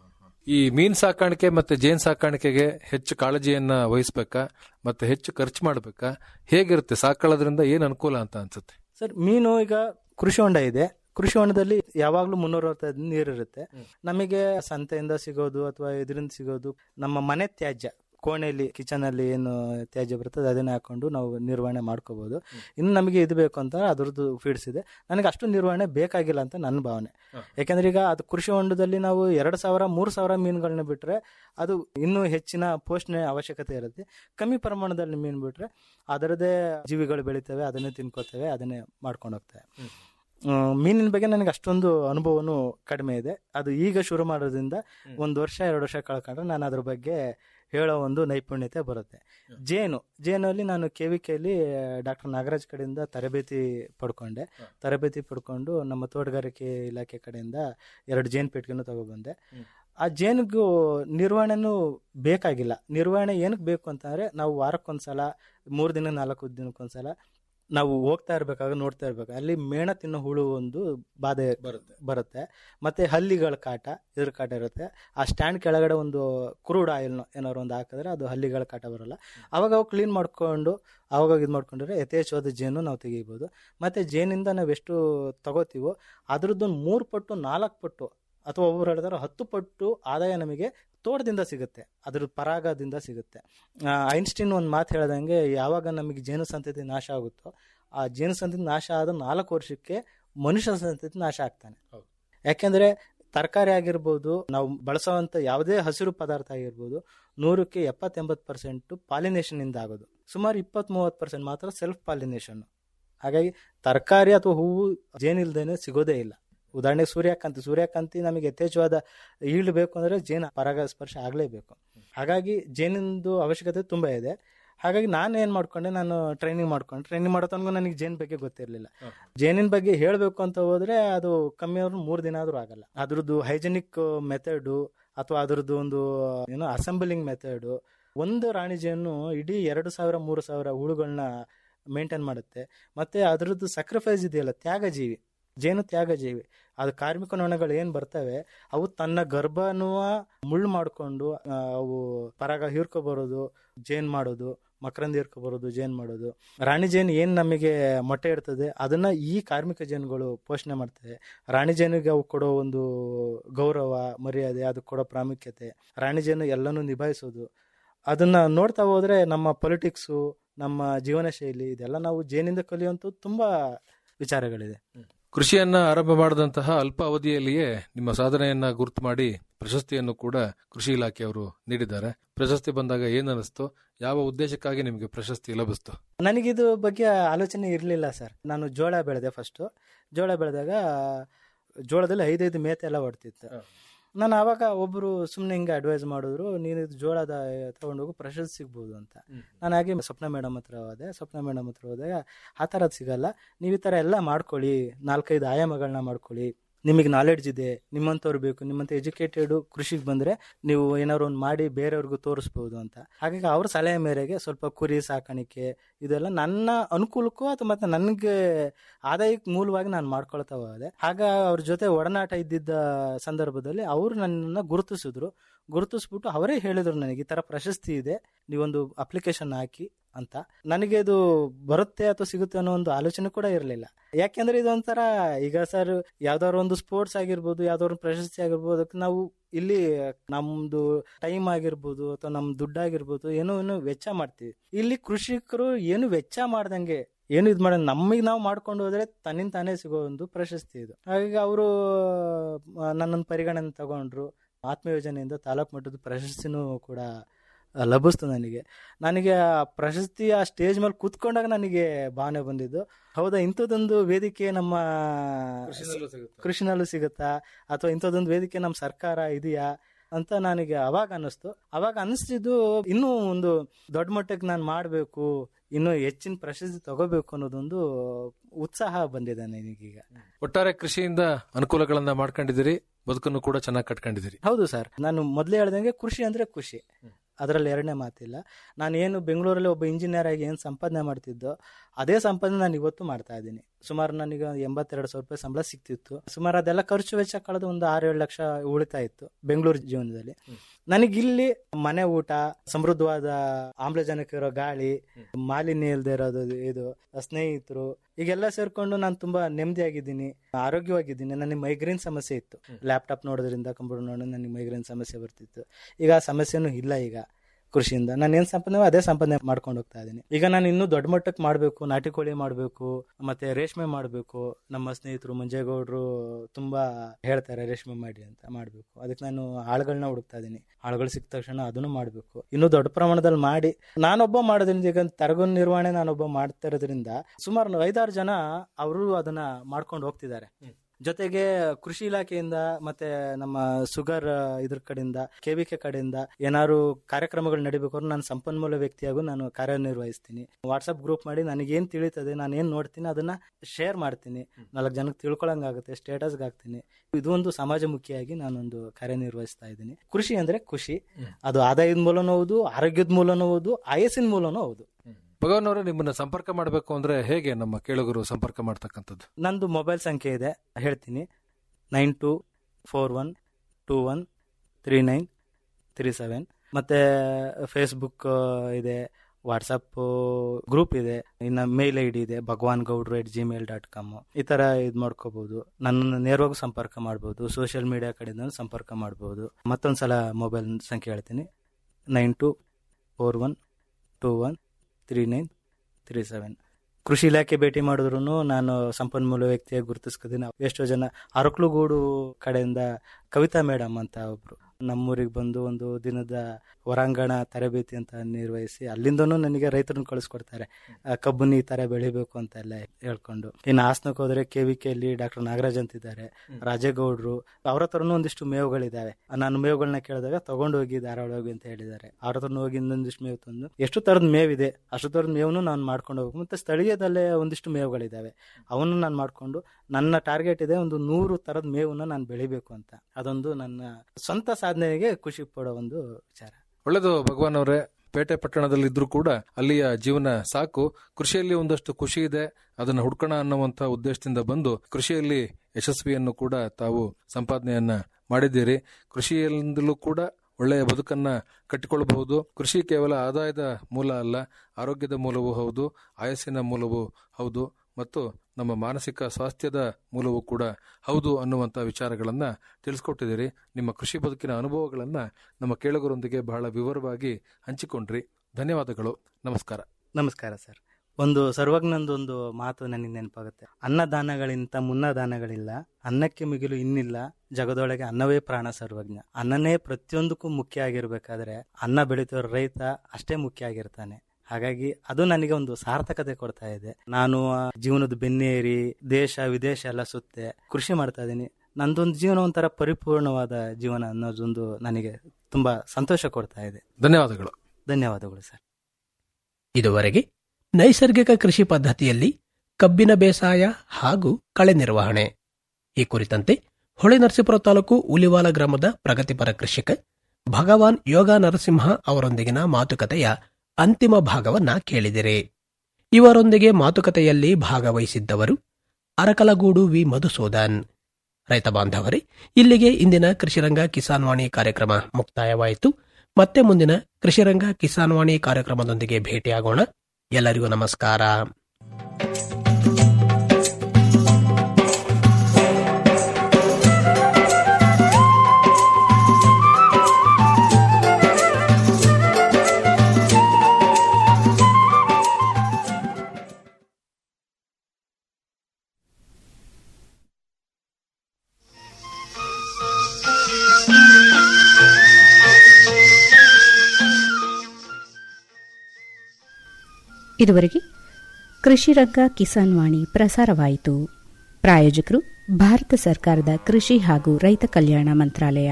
ಈ ಮೀನ್ ಸಾಕಾಣಿಕೆ ಮತ್ತೆ ಜೇನ್ ಸಾಕಾಣಿಕೆಗೆ ಹೆಚ್ಚು ಕಾಳಜಿಯನ್ನ ವಹಿಸ್ಬೇಕಾ ಮತ್ತೆ ಹೆಚ್ಚು ಖರ್ಚು ಮಾಡ್ಬೇಕಾ ಹೇಗಿರುತ್ತೆ ಸಾಕೊಳ್ಳೋದ್ರಿಂದ ಏನ್ ಅನುಕೂಲ ಅಂತ ಅನ್ಸುತ್ತೆ ಸರ್ ಮೀನು ಈಗ ಕೃಷಿ ಹೊಂಡ ಇದೆ ಕೃಷಿ ಹೊಂಡದಲ್ಲಿ ಯಾವಾಗ್ಲೂ ಮುನ್ನೂರ ಅರವತ್ತೈದು ನೀರಿರುತ್ತೆ ನಮಗೆ ಸಂತೆಯಿಂದ ಸಿಗೋದು ಅಥವಾ ಇದರಿಂದ ಸಿಗೋದು ನಮ್ಮ ಮನೆ ತ್ಯಾಜ್ಯ ಕೋಣೆಯಲ್ಲಿ ಕಿಚನ್ ಅಲ್ಲಿ ಏನು ತ್ಯಾಜ್ಯ ಬರ್ತದೆ ಅದನ್ನೇ ಹಾಕೊಂಡು ನಾವು ನಿರ್ವಹಣೆ ಮಾಡ್ಕೋಬಹುದು ಇನ್ನು ನಮಗೆ ಇದು ಬೇಕು ಅಂತ ಅದ್ರದ್ದು ಫೀಡ್ಸ್ ಇದೆ ನನಗೆ ಅಷ್ಟು ನಿರ್ವಹಣೆ ಬೇಕಾಗಿಲ್ಲ ಅಂತ ನನ್ನ ಭಾವನೆ ಯಾಕಂದ್ರೆ ಈಗ ಅದು ಕೃಷಿ ಹೊಂಡದಲ್ಲಿ ನಾವು ಎರಡು ಸಾವಿರ ಮೂರು ಸಾವಿರ ಮೀನುಗಳನ್ನ ಬಿಟ್ರೆ ಅದು ಇನ್ನೂ ಹೆಚ್ಚಿನ ಪೋಷಣೆ ಅವಶ್ಯಕತೆ ಇರುತ್ತೆ ಕಮ್ಮಿ ಪ್ರಮಾಣದಲ್ಲಿ ಮೀನು ಬಿಟ್ರೆ ಅದರದೇ ಜೀವಿಗಳು ಬೆಳಿತವೆ ಅದನ್ನೇ ತಿನ್ಕೋತೇವೆ ಅದನ್ನೇ ಮಾಡ್ಕೊಂಡು ಹೋಗ್ತವೆ ಹ್ಮ್, ಮೀನಿನ ಬಗ್ಗೆ ನನಗೆ ಅಷ್ಟೊಂದು ಅನುಭವನೂ ಕಡಿಮೆ ಇದೆ ಅದು ಈಗ ಶುರು ಮಾಡೋದ್ರಿಂದ ಒಂದು ವರ್ಷ ಎರಡು ವರ್ಷ ಕಳ್ಕೊಂಡ್ರೆ ನಾನು ಅದ್ರ ಬಗ್ಗೆ ಹೇಳೋ ಒಂದು ನೈಪುಣ್ಯತೆ ಬರುತ್ತೆ ಜೇನು ಜೇನಲ್ಲಿ ನಾನು ಕೆ ವಿ ಕೆಲಿ ಡಾಕ್ಟರ್ ನಾಗರಾಜ್ ಕಡೆಯಿಂದ ತರಬೇತಿ ಪಡ್ಕೊಂಡೆ ತರಬೇತಿ ಪಡ್ಕೊಂಡು ನಮ್ಮ ತೋಟಗಾರಿಕೆ ಇಲಾಖೆ ಕಡೆಯಿಂದ ಎರಡು ಜೇನು ಪೆಟ್ಟಿಗೆನೂ ತಗೊಬಂದೆ ಆ ಜೇನಿಗೂ ನಿರ್ವಹಣೆನೂ ಬೇಕಾಗಿಲ್ಲ ನಿರ್ವಹಣೆ ಏನಕ್ಕೆ ಬೇಕು ಅಂತಂದ್ರೆ ನಾವು ವಾರಕ್ಕೊಂದ್ಸಲ ಮೂರು ದಿನ ನಾಲ್ಕು ದಿನಕ್ಕೊಂದ್ಸಲ ನಾವು ಹೋಗ್ತಾ ಇರ್ಬೇಕಾಗ ನೋಡ್ತಾ ಇರ್ಬೇಕು ಅಲ್ಲಿ ಮೇಣ ತಿನ್ನೋ ಹುಳು ಒಂದು ಬಾಧೆ ಬರುತ್ತೆ ಬರುತ್ತೆ ಮತ್ತೆ ಹಲ್ಲಿಗಳ ಕಾಟ ಇದ್ರ ಕಾಟ ಇರುತ್ತೆ ಆ ಸ್ಟ್ಯಾಂಡ್ ಕೆಳಗಡೆ ಒಂದು ಕ್ರೂಡ್ ಆಯಿಲ್ ಏನಾದ್ರು ಒಂದು ಹಾಕಿದ್ರೆ ಅದು ಹಲ್ಲಿಗಳ ಕಾಟ ಬರಲ್ಲ ಅವಾಗ ಅವು ಕ್ಲೀನ್ ಮಾಡ್ಕೊಂಡು ಅವಾಗ ಇದು ಮಾಡ್ಕೊಂಡ್ರೆ ಯಥೇಚ್ಛವಾದ ಜೇನು ನಾವು ತೆಗಿಬೋದು ಮತ್ತೆ ಜೇನಿಂದ ನಾವು ಎಷ್ಟು ತಗೋತೀವೋ ಅದ್ರದ್ದು ಮೂರು ಪಟ್ಟು ನಾಲ್ಕು ಪಟ್ಟು ಅಥವಾ ಒಬ್ಬರು ಹೇಳಿದ್ರೆ ಹತ್ತು ಪಟ್ಟು ಆದಾಯ ನಮಗೆ ತೋಟದಿಂದ ಸಿಗುತ್ತೆ ಅದ್ರ ಪರಾಗದಿಂದ ಸಿಗುತ್ತೆ ಆ, ಐನ್ಸ್ಟೀನ್ ಒಂದು ಮಾತು ಹೇಳ್ದಂಗೆ ಯಾವಾಗ ನಮಗೆ ಜೇನು ಸಂತತಿ ನಾಶ ಆಗುತ್ತೋ ಆ ಜೇನು ಸಂತತಿ ನಾಶ ಆದ ನಾಲ್ಕು ವರ್ಷಕ್ಕೆ ಮನುಷ್ಯ ಸಂತತಿ ನಾಶ ಆಗ್ತಾನೆ ಯಾಕೆಂದ್ರೆ ತರಕಾರಿ ಆಗಿರ್ಬೋದು ನಾವು ಬಳಸುವಂತ ಯಾವುದೇ ಹಸಿರು ಪದಾರ್ಥ ಆಗಿರ್ಬೋದು ನೂರಕ್ಕೆ ಎಪ್ಪತ್ತೆಂಬತ್ತು ಪರ್ಸೆಂಟ್ ಪಾಲಿನೇಷನ್ ಇಂದ ಆಗೋದು ಸುಮಾರು ಇಪ್ಪತ್ತ್ ಮೂವತ್ತು ಪರ್ಸೆಂಟ್ ಮಾತ್ರ ಸೆಲ್ಫ್ ಪಾಲಿನೇಷನ್ ಹಾಗಾಗಿ ತರಕಾರಿ ಅಥವಾ ಹೂವು ಜೇನಿಲ್ದೇನೆ ಸಿಗೋದೇ ಇಲ್ಲ ಉದಾಹರಣೆಗೆ ಸೂರ್ಯಕಾಂತಿ ಸೂರ್ಯಕಾಂತಿ ನಮಗೆ ಯಥೇಚ್ಛವಾದ ಈಲ್ಡ್ ಬೇಕು ಅಂದ್ರೆ ಜೇನು ಪರಾಗಸ್ಪರ್ಶ ಆಗಲೇಬೇಕು ಹಾಗಾಗಿ ಜೇನಿಂದು ಅವಶ್ಯಕತೆ ತುಂಬಾ ಇದೆ ಹಾಗಾಗಿ ನಾನು ಏನ್ ಮಾಡ್ಕೊಂಡೆ ನಾನು ಟ್ರೈನಿಂಗ್ ಮಾಡ್ಕೊಂಡೆ ಟ್ರೈನಿಂಗ್ ಮಾಡೋ ತನಕ ನನಗೆ ಜೇನ್ ಬಗ್ಗೆ ಗೊತ್ತಿರಲಿಲ್ಲ ಜೇನಿನ ಬಗ್ಗೆ ಹೇಳಬೇಕು ಅಂತ ಹೋದ್ರೆ ಅದು ಕಮ್ಮಿ ಆದ್ರೂ ಮೂರು ದಿನ ಆದ್ರೂ ಆಗಲ್ಲ ಅದ್ರದ್ದು ಹೈಜೆನಿಕ್ ಮೆಥಡ್ ಅಥವಾ ಅದ್ರದ್ದು ಒಂದು ಏನೋ ಅಸೆಂಬಲಿಂಗ್ ಮೆಥಡ್ ಒಂದು ರಾಣಿ ಜೇನು ಇಡೀ ಎರಡು ಸಾವಿರ ಮೂರು ಸಾವಿರ ಹುಳುಗಳನ್ನ ಮೇಂಟೈನ್ ಮಾಡುತ್ತೆ ಮತ್ತೆ ಅದರದ್ದು ಸಕ್ರಿಫೈಸ್ ಇದೆಯಲ್ಲ ತ್ಯಾಗ ಜೀವಿ ಜೇನು ತ್ಯಾಗ ಜೀವಿ ಅದು ಕಾರ್ಮಿಕ ನೊಣಗಳು ಏನ್ ಬರ್ತವೆ ಅವು ತನ್ನ ಗರ್ಭನೂ ಮುಳ್ಳು ಮಾಡ್ಕೊಂಡು ಆ, ಅವು ಪರಾಗ ಹೀರ್ಕೊ ಬರೋದು ಜೇನ್ ಮಾಡೋದು ಮಕರಂದ ಹೀರ್ಕೊ ಬರೋದು ಜೇನ್ ಮಾಡೋದು ರಾಣಿ ಜೇನು ಏನ್ ನಮಗೆ ಮೊಟ್ಟೆ ಇಡ್ತದೆ ಅದನ್ನ ಈ ಕಾರ್ಮಿಕ ಜೇನುಗಳು ಪೋಷಣೆ ಮಾಡ್ತವೆ ರಾಣಿ ಜೇನಿಗೆ ಅವು ಕೊಡೋ ಒಂದು ಗೌರವ ಮರ್ಯಾದೆ ಅದು ಕೊಡೋ ಪ್ರಾಮುಖ್ಯತೆ ರಾಣಿ ಜೇನು ಎಲ್ಲನೂ ನಿಭಾಯಿಸೋದು ಅದನ್ನ ನೋಡ್ತಾ ಹೋದ್ರೆ ನಮ್ಮ ಪೊಲಿಟಿಕ್ಸು ನಮ್ಮ ಜೀವನ ಶೈಲಿ ಇದೆಲ್ಲ ನಾವು ಜೇನಿಂದ ಕಲಿಯುವಂತ ತುಂಬಾ ವಿಚಾರಗಳಿದೆ ಕೃಷಿಯನ್ನ ಆರಂಭ ಮಾಡಿದಂತಹ ಅಲ್ಪ ಅವಧಿಯಲ್ಲಿಯೇ ನಿಮ್ಮ ಸಾಧನೆಯನ್ನ ಗುರುತು ಮಾಡಿ ಪ್ರಶಸ್ತಿಯನ್ನು ಕೂಡ ಕೃಷಿ ಇಲಾಖೆಯವರು ನೀಡಿದ್ದಾರೆ ಪ್ರಶಸ್ತಿ ಬಂದಾಗ ಏನ್ ಅನಿಸ್ತು ಯಾವ ಉದ್ದೇಶಕ್ಕಾಗಿ ನಿಮಗೆ ಪ್ರಶಸ್ತಿ ಲಭಿಸ್ತು ನನಗಿದು ಬಗ್ಗೆ ಆಲೋಚನೆ ಇರಲಿಲ್ಲ ಸರ್ ನಾನು ಜೋಳ ಬೆಳೆದೆ ಫಸ್ಟ್ ಜೋಳ ಬೆಳೆದಾಗ ಜೋಳದಲ್ಲಿ ಐದೈದು ಮೇತೆ ಎಲ್ಲ ಹೊಡ್ತಿತ್ತು ನಾನು ಆವಾಗ ಒಬ್ರು ಸುಮ್ಮನೆ ಹಿಂಗೆ ಅಡ್ವೈಸ್ ಮಾಡಿದ್ರು ನೀನು ಇದು ಜೋಳದ ತಗೊಂಡೋಗು ಪ್ರಶಸ್ತಿ ಸಿಗ್ಬೋದು ಅಂತ ನಾನು ಹಾಗೆ ಸ್ವಪ್ನ ಮೇಡಮ್ ಹತ್ರ ಹೋದೆ ಸ್ವಪ್ನ ಮೇಡಮ್ ಹತ್ರ ಹೋದಾಗ ಆ ಥರದ್ದು ಸಿಗಲ್ಲ ನೀವು ಈ ಥರ ಎಲ್ಲ ಮಾಡ್ಕೊಳ್ಳಿ ನಾಲ್ಕೈದು ಆಯಾಮಗಳನ್ನ ಮಾಡ್ಕೊಳ್ಳಿ ನಿಮಗೆ ನಾಲೆಡ್ಜ್ ಇದೆ ನಿಮ್ಮಂಥವ್ರು ಬೇಕು ನಿಮ್ಮಂತ ಎಜುಕೇಟೆಡ್ ಕೃಷಿಗೆ ಬಂದ್ರೆ ನೀವು ಏನಾದ್ರು ಒಂದು ಮಾಡಿ ಬೇರೆಯವ್ರಿಗೂ ತೋರಿಸ್ಬೋದು ಅಂತ ಹಾಗಾಗಿ ಅವ್ರ ಸಲಹೆ ಮೇರೆಗೆ ಸ್ವಲ್ಪ ಕುರಿ ಸಾಕಾಣಿಕೆ ಇದೆಲ್ಲ ನನ್ನ ಅನುಕೂಲಕ್ಕೂ ಅಥವಾ ಮತ್ತೆ ನನಗೆ ಆದಾಯಕ್ಕೆ ಮೂಲವಾಗಿ ನಾನು ಮಾಡ್ಕೊಳ್ತಾ ಹೋದೆ ಆಗ ಅವ್ರ ಜೊತೆ ಒಡನಾಟ ಇದ್ದಿದ್ದ ಸಂದರ್ಭದಲ್ಲಿ ಅವರು ನನ್ನನ್ನು ಗುರುತಿಸಿದ್ರು ಗುರುತಿಸ್ಬಿಟ್ಟು ಅವರೇ ಹೇಳಿದ್ರು ನನಗೆ ಈ ತರ ಪ್ರಶಸ್ತಿ ಇದೆ ನೀವೊಂದು ಅಪ್ಲಿಕೇಶನ್ ಹಾಕಿ ಅಂತ ನನಗೆ ಇದು ಬರುತ್ತೆ ಅಥವಾ ಸಿಗುತ್ತೆ ಅನ್ನೋ ಒಂದು ಆಲೋಚನೆ ಕೂಡ ಇರಲಿಲ್ಲ ಯಾಕೆಂದ್ರೆ ಇದೊಂಥರ ಈಗ ಸರ್ ಯಾವ್ದಾದ್ರು ಒಂದು ಸ್ಪೋರ್ಟ್ಸ್ ಆಗಿರ್ಬೋದು ಯಾವ್ದಾದ್ರು ಪ್ರಶಸ್ತಿ ಆಗಿರ್ಬೋದು ಅದಕ್ಕೆ ನಾವು ಇಲ್ಲಿ ನಮ್ದು ಟೈಮ್ ಆಗಿರ್ಬೋದು ಅಥವಾ ನಮ್ ದುಡ್ಡಾಗಿರ್ಬೋದು ಏನೋ ಏನೋ ವೆಚ್ಚ ಮಾಡ್ತೀವಿ ಇಲ್ಲಿ ಕೃಷಿಕರು ಏನು ವೆಚ್ಚ ಮಾಡ್ದಂಗೆ ಏನು ಇದು ಮಾಡ ನಮಗೆ ನಾವು ಮಾಡ್ಕೊಂಡು ಹೋದ್ರೆ ತನ್ನಿಂದ ತಾನೇ ಸಿಗೋ ಒಂದು ಪ್ರಶಸ್ತಿ ಇದು ಹಾಗಾಗಿ ಅವರು ನನ್ನನ್ನು ಪರಿಗಣನೆ ತಗೊಂಡ್ರು ಆತ್ಮ ಯೋಜನೆಯಿಂದ ತಾಲೂಕು ಮಟ್ಟದ ಪ್ರಶಸ್ತಿನೂ ಕೂಡ ಆ, ಲಭಿಸ್ತು ನನಗೆ ನನಗೆ ಆ ಪ್ರಶಸ್ತಿ ಆ ಸ್ಟೇಜ್ ಮೇಲೆ ಕೂತ್ಕೊಂಡಾಗ ನನಗೆ ಭಾವನೆ ಬಂದಿದ್ದು ಹೌದಾ ಇಂಥದ್ದೊಂದು ವೇದಿಕೆ ನಮ್ಮ ಕೃಷಿನಲ್ಲೂ ಸಿಗುತ್ತಾ? ಕೃಷಿನಲ್ಲೂ ಸಿಗುತ್ತಾ ಅಥವಾ ಇಂಥದ್ದೊಂದು ವೇದಿಕೆ ನಮ್ಮ ಸರ್ಕಾರ ಇದೆಯಾ ಅಂತ ನನಗೆ ಅವಾಗ ಅನ್ನಿಸ್ತು ಅವಾಗ ಅನಿಸ್ತಿದ್ದು ಇನ್ನೂ ಒಂದು ದೊಡ್ಡ ಮಟ್ಟಕ್ಕೆ ನಾನು ಮಾಡಬೇಕು ಇನ್ನೂ ಹೆಚ್ಚಿನ ಪ್ರಶಸ್ತಿ ತಗೋಬೇಕು ಅನ್ನೋದೊಂದು ಉತ್ಸಾಹ ಬಂದಿದೆ ನನಗೀಗ ಒಟ್ಟಾರೆ ಕೃಷಿಯಿಂದ ಅನುಕೂಲಗಳನ್ನ ಮಾಡ್ಕೊಂಡಿದ್ದೀರಿ ಬದುಕನ್ನು ಕೂಡ ಚೆನ್ನಾಗಿ ಕಟ್ಕೊಂಡಿದ್ದೀರಿ ಹೌದು ಸರ್ ನಾನು ಮೊದಲೇ ಹೇಳ್ದಂಗೆ ಕೃಷಿ ಅಂದ್ರೆ ಖುಷಿ ಅದರಲ್ಲಿ ಎರಡನೇ ಮಾತಿಲ್ಲ ನಾನು ಏನು ಬೆಂಗಳೂರಲ್ಲಿ ಒಬ್ಬ ಇಂಜಿನಿಯರ್ ಆಗಿ ಏನು ಸಂಪಾದನೆ ಮಾಡ್ತಿದ್ದೋ ಅದೇ ಸಂಪಾದನೆ ನಾನು ಇವತ್ತು ಮಾಡ್ತಾ ಇದ್ದೀನಿ ಸುಮಾರು ನನಗೆ ಎಂಬತ್ತೆರಡು ಸಾವಿರ ರೂಪಾಯಿ ಸಂಬಳ ಸಿಕ್ತಿತ್ತು ಸುಮಾರು ಅದೆಲ್ಲ ಖರ್ಚು ವೆಚ್ಚ ಕಳೆದು ಒಂದು ಆರು ಏಳು ಲಕ್ಷ ಉಳಿತಾಯ ಇತ್ತು ಬೆಂಗಳೂರು ಜೀವನದಲ್ಲಿ ನನಗಿಲ್ಲಿ ಮನೆ ಊಟ ಸಮೃದ್ಧವಾದ ಆಮ್ಲಜನಕ ಇರೋ ಗಾಳಿ ಮಾಲಿನ್ಯ ಇಲ್ಲದೆ ಇರೋದು ಇದು ಸ್ನೇಹಿತರು ಈಗೆಲ್ಲ ಸೇರ್ಕೊಂಡು ನಾನು ತುಂಬಾ ನೆಮ್ಮದಿಯಾಗಿದ್ದೀನಿ ಆರೋಗ್ಯವಾಗಿದ್ದೀನಿ ನನಗೆ ಮೈಗ್ರೇನ್ ಸಮಸ್ಯೆ ಇತ್ತು ಲ್ಯಾಪ್ಟಾಪ್ ನೋಡೋದ್ರಿಂದ ಕಂಪ್ಯೂಟರ್ ನೋಡೋದ್ರಿಂದ ನನಗೆ ಮೈಗ್ರೇನ್ ಸಮಸ್ಯೆ ಬರ್ತಿತ್ತು ಈಗ ಆ ಸಮಸ್ಯೆನೂ ಇಲ್ಲ ಈಗ ಕೃಷಿಯಿಂದ ನಾನು ಏನ್ ಸಂಪಾದನೆ ಅದೇ ಸಂಪಾದನೆ ಮಾಡ್ಕೊಂಡು ಹೋಗ್ತಾ ಇದ್ದೀನಿ ಈಗ ನಾನು ಇನ್ನೂ ದೊಡ್ಡ ಮಟ್ಟಕ್ಕೆ ಮಾಡಬೇಕು ನಾಟಿ ಕೋಳಿ ಮಾಡಬೇಕು ಮತ್ತೆ ರೇಷ್ಮೆ ಮಾಡಬೇಕು ನಮ್ಮ ಸ್ನೇಹಿತರು ಮಂಜೇಗೌಡರು ತುಂಬಾ ಹೇಳ್ತಾರೆ ರೇಷ್ಮೆ ಮಾಡಿ ಅಂತ ಮಾಡಬೇಕು ಅದಕ್ಕೆ ನಾನು ಆಳುಗಳನ್ನ ಹುಡುಕ್ತಾ ಇದ್ದೀನಿ ಆಳುಗಳು ಸಿಕ್ಕ ತಕ್ಷಣ ಅದನ್ನು ಮಾಡಬೇಕು ಇನ್ನೂ ದೊಡ್ಡ ಪ್ರಮಾಣದಲ್ಲಿ ಮಾಡಿ ನಾನೊಬ್ಬ ಮಾಡೋದ್ರಿಂದ ಈಗ ತರಗು ನಿರ್ವಹಣೆ ನಾನೊಬ್ಬ ಮಾಡ್ತಾ ಇರೋದ್ರಿಂದ ಸುಮಾರು ಐದಾರು ಜನ ಅವರು ಅದನ್ನ ಮಾಡ್ಕೊಂಡು ಹೋಗ್ತಿದ್ದಾರೆ ಜೊತೆಗೆ ಕೃಷಿ ಇಲಾಖೆಯಿಂದ ಮತ್ತೆ ನಮ್ಮ ಸುಗರ್ ಇದ್ರ ಕಡೆಯಿಂದ ಕೆವಿಕೆ ಕಡೆಯಿಂದ ಏನಾದ್ರು ಕಾರ್ಯಕ್ರಮಗಳು ನಡಿಬೇಕು ನಾನು ಸಂಪನ್ಮೂಲ ವ್ಯಕ್ತಿಯಾಗೂ ನಾನು ಕಾರ್ಯನಿರ್ವಹಿಸ್ತೀನಿ ವಾಟ್ಸ್ಆಪ್ ಗ್ರೂಪ್ ಮಾಡಿ ನನಗೇನ್ ತಿಳಿತದೆ ನಾನು ಏನ್ ನೋಡ್ತೀನಿ ಅದನ್ನ ಶೇರ್ ಮಾಡ್ತೀನಿ ನಾಲ್ಕು ಜನಕ್ಕೆ ತಿಳ್ಕೊಳಂಗಾಗುತ್ತೆ ಸ್ಟೇಟಸ್ಗೆ ಹಾಕ್ತೀನಿ ಇದು ಒಂದು ಸಮಾಜಮುಖಿಯಾಗಿ ನಾನೊಂದು ಕಾರ್ಯನಿರ್ವಹಿಸ್ತಾ ಇದ್ದೀನಿ ಕೃಷಿ ಅಂದ್ರೆ ಖುಷಿ ಅದು ಆದಾಯದ ಮೂಲನೂ ಹೌದು ಆರೋಗ್ಯದ ಮೂಲನೂ ಹೌದು ಆಯಸ್ಸಿನ ಮೂಲನೂ ಹೌದು ಭಗವಾನ್ ಅವರೇ ನಿಮ್ಮನ್ನ ಸಂಪರ್ಕ ಮಾಡಬೇಕು ಅಂದ್ರೆ ಹೇಗೆ ನಮ್ಮ ಕೇಳುಗರು ಸಂಪರ್ಕ ಮಾಡ್ತಕ್ಕಂಥದ್ದು ನಂದು ಮೊಬೈಲ್ ಸಂಖ್ಯೆ ಇದೆ ಹೇಳ್ತೀನಿ nine two four one two one three nine three seven ಮತ್ತೆ ಫೇಸ್ಬುಕ್ ಇದೆ ವಾಟ್ಸಪ್ ಗ್ರೂಪ್ ಇದೆ ಇನ್ನು ಮೇಲ್ ಐ ಡಿ ಇದೆ ಭಗವಾನ್ ಗೌಡ್ರು ಎಟ್ ಜಿಮೇಲ್ ಡಾಟ್ ಕಾಮ್ ಈ ತರ ಇದು ಮಾಡ್ಕೋಬಹುದು ನನ್ನನ್ನು ನೇರವಾಗಿ ಸಂಪರ್ಕ ಮಾಡ್ಬೋದು ಸೋಷಿಯಲ್ ಮೀಡಿಯಾ ಕಡೆಯಿಂದ ಸಂಪರ್ಕ ಮಾಡ್ಬೋದು ಮತ್ತೊಂದ್ಸಲ ಮೊಬೈಲ್ ಸಂಖ್ಯೆ ಹೇಳ್ತೀನಿ nine two four one two one three nine three seven ಕೃಷಿ ಇಲಾಖೆ ಭೇಟಿ ಮಾಡಿದ್ರು ನಾನು ಸಂಪನ್ಮೂಲ ವ್ಯಕ್ತಿಯಾಗಿ ಗುರುತಿಸ್ಕೊತೀನಿ ಎಷ್ಟೋ ಜನ ಅರಕ್ಲುಗೂಡು ಕಡೆಯಿಂದ ಕವಿತಾ ಮೇಡಮ್ ಅಂತ ಒಬ್ರು ನಮ್ಮೂರಿಗೆ ಬಂದು ಒಂದು ದಿನದ ಹೊರಾಂಗಣ ತರಬೇತಿ ಅಂತ ನಿರ್ವಹಿಸಿ ಅಲ್ಲಿಂದನೂ ನನಗೆ ರೈತರನ್ನ ಕಳಿಸ್ಕೊಡ್ತಾರೆ ಆ, ಕಬ್ಬನ್ನ ಈ ತರ ಬೆಳಿಬೇಕು ಅಂತ ಎಲ್ಲ ಹೇಳ್ಕೊಂಡು ಇನ್ನು ಹಾಸನಕ್ಕೆ ಹೋದ್ರೆ ಕೆ ವಿ ಕೆಲ್ಲಿ ಡಾಕ್ಟರ್ ನಾಗರಾಜ್ ಅಂತಿದ್ದಾರೆ ರಾಜೇಗೌಡ್ರು ಅವ್ರ ಹತ್ರನೂ ಒಂದಿಷ್ಟು ಮೇವುಗಳಿದಾವೆ ನಾನು ಮೇವುಗಳನ್ನ ಕೇಳಿದಾಗ ತಗೊಂಡು ಹೋಗಿ ಧಾರಾವಾಡ ಹೋಗಿ ಅಂತ ಹೇಳಿದ್ದಾರೆ ಅವ್ರ ಹತ್ರ ಹೋಗಿ ಇನ್ನೊಂದಿಷ್ಟು ಮೇವು ತಂದು ಎಷ್ಟು ತರದ ಮೇವಿದೆ ಅಷ್ಟು ತರದ ಮೇವನ್ನು ನಾನು ಮಾಡ್ಕೊಂಡು ಹೋಗ್ಬೇಕು ಮತ್ತೆ ಸ್ಥಳೀಯದಲ್ಲೇ ಒಂದಿಷ್ಟು ಮೇವುಗಳಿದಾವೆ ಅವನು ನಾನು ಮಾಡ್ಕೊಂಡು ನನ್ನ ಟಾರ್ಗೆಟ್ ಇದೆ ಒಂದು ನೂರು ತರದ ಮೇವನ್ನ ನಾನು ಬೆಳಿಬೇಕು ಅಂತ ಅದೊಂದು ನನ್ನ ಸ್ವಂತ ಸಾಧನೆಗೆ ಖುಷಿ ಪಡೋ ಒಂದು ವಿಚಾರ ಒಳ್ಳೇದು ಭಗವಾನ್ ಅವರೇ ಪೇಟೆ ಪಟ್ಟಣದಲ್ಲಿ ಇದ್ರೂ ಕೂಡ ಅಲ್ಲಿಯ ಜೀವನ ಸಾಕು ಕೃಷಿಯಲ್ಲಿ ಒಂದಷ್ಟು ಖುಷಿ ಇದೆ ಅದನ್ನ ಹುಡ್ಕೋಣ ಅನ್ನುವಂತ ಉದ್ದೇಶದಿಂದ ಬಂದು ಕೃಷಿಯಲ್ಲಿ ಯಶಸ್ವಿಯನ್ನು ಕೂಡ ತಾವು ಸಂಪಾದನೆಯನ್ನ ಮಾಡಿದ್ದೀರಿ ಕೃಷಿಯಿಂದಲೂ ಕೂಡ ಒಳ್ಳೆಯ ಬದುಕನ್ನ ಕಟ್ಟಿಕೊಳ್ಳಬಹುದು ಕೃಷಿ ಕೇವಲ ಆದಾಯದ ಮೂಲ ಅಲ್ಲ ಆರೋಗ್ಯದ ಮೂಲವೂ ಹೌದು ಆಯಸ್ಸಿನ ಮೂಲವೂ ಹೌದು ಮತ್ತು ನಮ್ಮ ಮಾನಸಿಕ ಸ್ವಾಸ್ಥ್ಯದ ಮೂಲವೂ ಕೂಡ ಹೌದು ಅನ್ನುವಂಥ ವಿಚಾರಗಳನ್ನ ತಿಳಿಸ್ಕೊಟ್ಟಿದ್ದೀರಿ ನಿಮ್ಮ ಕೃಷಿ ಬದುಕಿನ ಅನುಭವಗಳನ್ನ ನಮ್ಮ ಕೇಳುಗರೊಂದಿಗೆ ಬಹಳ ವಿವರವಾಗಿ ಹಂಚಿಕೊಂಡ್ರಿ ಧನ್ಯವಾದಗಳು ನಮಸ್ಕಾರ ನಮಸ್ಕಾರ ಸರ್ ಒಂದು ಸರ್ವಜ್ಞಂದೊಂದು ಮಾತು ನನಗೆ ನೆನಪಾಗುತ್ತೆ ಅನ್ನದಾನಗಳಿಂತ ಮುನ್ನದಾನಗಳಿಲ್ಲ ಅನ್ನಕ್ಕೆ ಮಿಗಿಲು ಇನ್ನಿಲ್ಲ ಜಗದೊಳಗೆ ಅನ್ನವೇ ಪ್ರಾಣ ಸರ್ವಜ್ಞ ಅನ್ನನೇ ಪ್ರತಿಯೊಂದಕ್ಕೂ ಮುಖ್ಯ ಆಗಿರ್ಬೇಕಾದ್ರೆ ಅನ್ನ ಬೆಳೀತಿರೋ ರೈತ ಅಷ್ಟೇ ಮುಖ್ಯ ಆಗಿರ್ತಾನೆ ಹಾಗಾಗಿ ಅದು ನನಗೆ ಒಂದು ಸಾರ್ಥಕತೆ ಕೊಡ್ತಾ ಇದೆ ನಾನು ಆ ಜೀವನದ ಬೆನ್ನೇರಿ ದೇಶ ವಿದೇಶ ಎಲ್ಲ ಸುತ್ತೆ ಕೃಷಿ ಮಾಡ್ತಾ ಇದ್ದೀನಿ ನಂದೊಂದು ಜೀವನ ಒಂಥರ ಪರಿಪೂರ್ಣವಾದ ಜೀವನ ಅನ್ನೋದೊಂದು ನನಗೆ ತುಂಬಾ ಸಂತೋಷ ಕೊಡ್ತಾ ಇದೆ ಧನ್ಯವಾದಗಳು ಧನ್ಯವಾದಗಳು ಸರ್ ಇದುವರೆಗೆ ನೈಸರ್ಗಿಕ ಕೃಷಿ ಪದ್ಧತಿಯಲ್ಲಿ ಕಬ್ಬಿನ ಬೇಸಾಯ ಹಾಗೂ ಕಳೆ ನಿರ್ವಹಣೆ ಈ ಕುರಿತಂತೆ ಹೊಳೆನರಸೀಪುರ ತಾಲೂಕು ಉಲಿವಾಲ ಗ್ರಾಮದ ಪ್ರಗತಿಪರ ಕೃಷಿಕ ಭಗವಾನ್ ಯೋಗ ನರಸಿಂಹ ಅವರೊಂದಿಗಿನ ಮಾತುಕತೆಯ ಅಂತಿಮ ಭಾಗವನ್ನ ಕೇಳಿದಿರಿ ಇವರೊಂದಿಗೆ ಮಾತುಕತೆಯಲ್ಲಿ ಭಾಗವಹಿಸಿದ್ದವರು ಅರಕಲಗೂಡು ವಿ ಮಧುಸೂದನ್ ರೈತ ಬಾಂಧವರೇ ಇಲ್ಲಿಗೆ ಇಂದಿನ ಕೃಷಿರಂಗ ಕಿಸಾನ್ ವಾಣಿ ಕಾರ್ಯಕ್ರಮ ಮುಕ್ತಾಯವಾಯಿತು ಮತ್ತೆ ಮುಂದಿನ ಕೃಷಿರಂಗ ಕಿಸಾನ್ ವಾಣಿ ಕಾರ್ಯಕ್ರಮದೊಂದಿಗೆ ಭೇಟಿಯಾಗೋಣ ಎಲ್ಲರಿಗೂ ನಮಸ್ಕಾರ ಇದುವರೆಗೆ ಕೃಷಿ ರಂಗ ಕಿಸಾನ್ ವಾಣಿ ಪ್ರಸಾರವಾಯಿತು ಪ್ರಾಯೋಜಕರು ಭಾರತ ಸರ್ಕಾರದ ಕೃಷಿ ಹಾಗೂ ರೈತ ಕಲ್ಯಾಣ ಮಂತ್ರಾಲಯ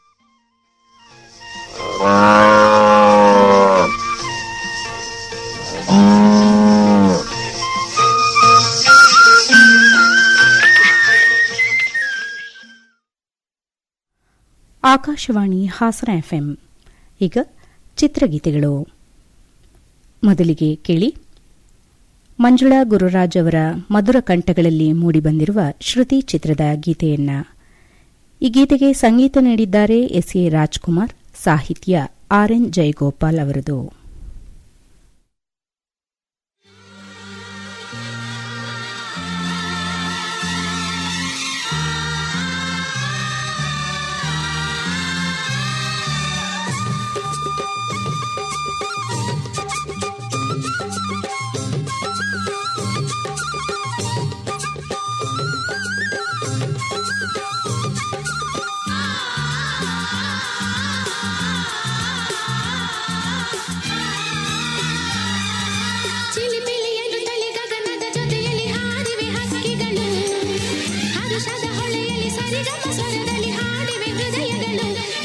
ಆಕಾಶವಾಣಿ ಹಾಸನ ಎಫ್ಎಂ ಈಗ ಚಿತ್ರಗೀತೆಗಳು ಮೊದಲಿಗೆ ಕೇಳಿ ಮಂಜುಳಾ ಗುರುರಾಜ್ ಅವರ ಮಧುರ ಕಂಠಗಳಲ್ಲಿ ಮೂಡಿಬಂದಿರುವ ಶ್ರುತಿ ಚಿತ್ರದ ಗೀತೆಯನ್ನ ಈ ಗೀತೆಗೆ ಸಂಗೀತ ನೀಡಿದ್ದಾರೆ ಎಸ್ ಎ ರಾಜ್ಕುಮಾರ್ ಸಾಹಿತ್ಯ ಆರ್ ಎನ್ ಜಯಗೋಪಾಲ್ ಅವರದು ಚಿಲಿಪಿಲಿಯನ್ನು ತಲೆ ಗಗನದ ಜೊತೆಯಲ್ಲಿ ಹಾಡಿವೆ ಹಕ್ಕಿಗಳು ಹರುಷದ ಹೊಳೆಯಲ್ಲಿ ಸರಿಗಮ ಸ್ವರದಲ್ಲಿ ಹಾಡಿವೆ ಹೃದಯಗಳು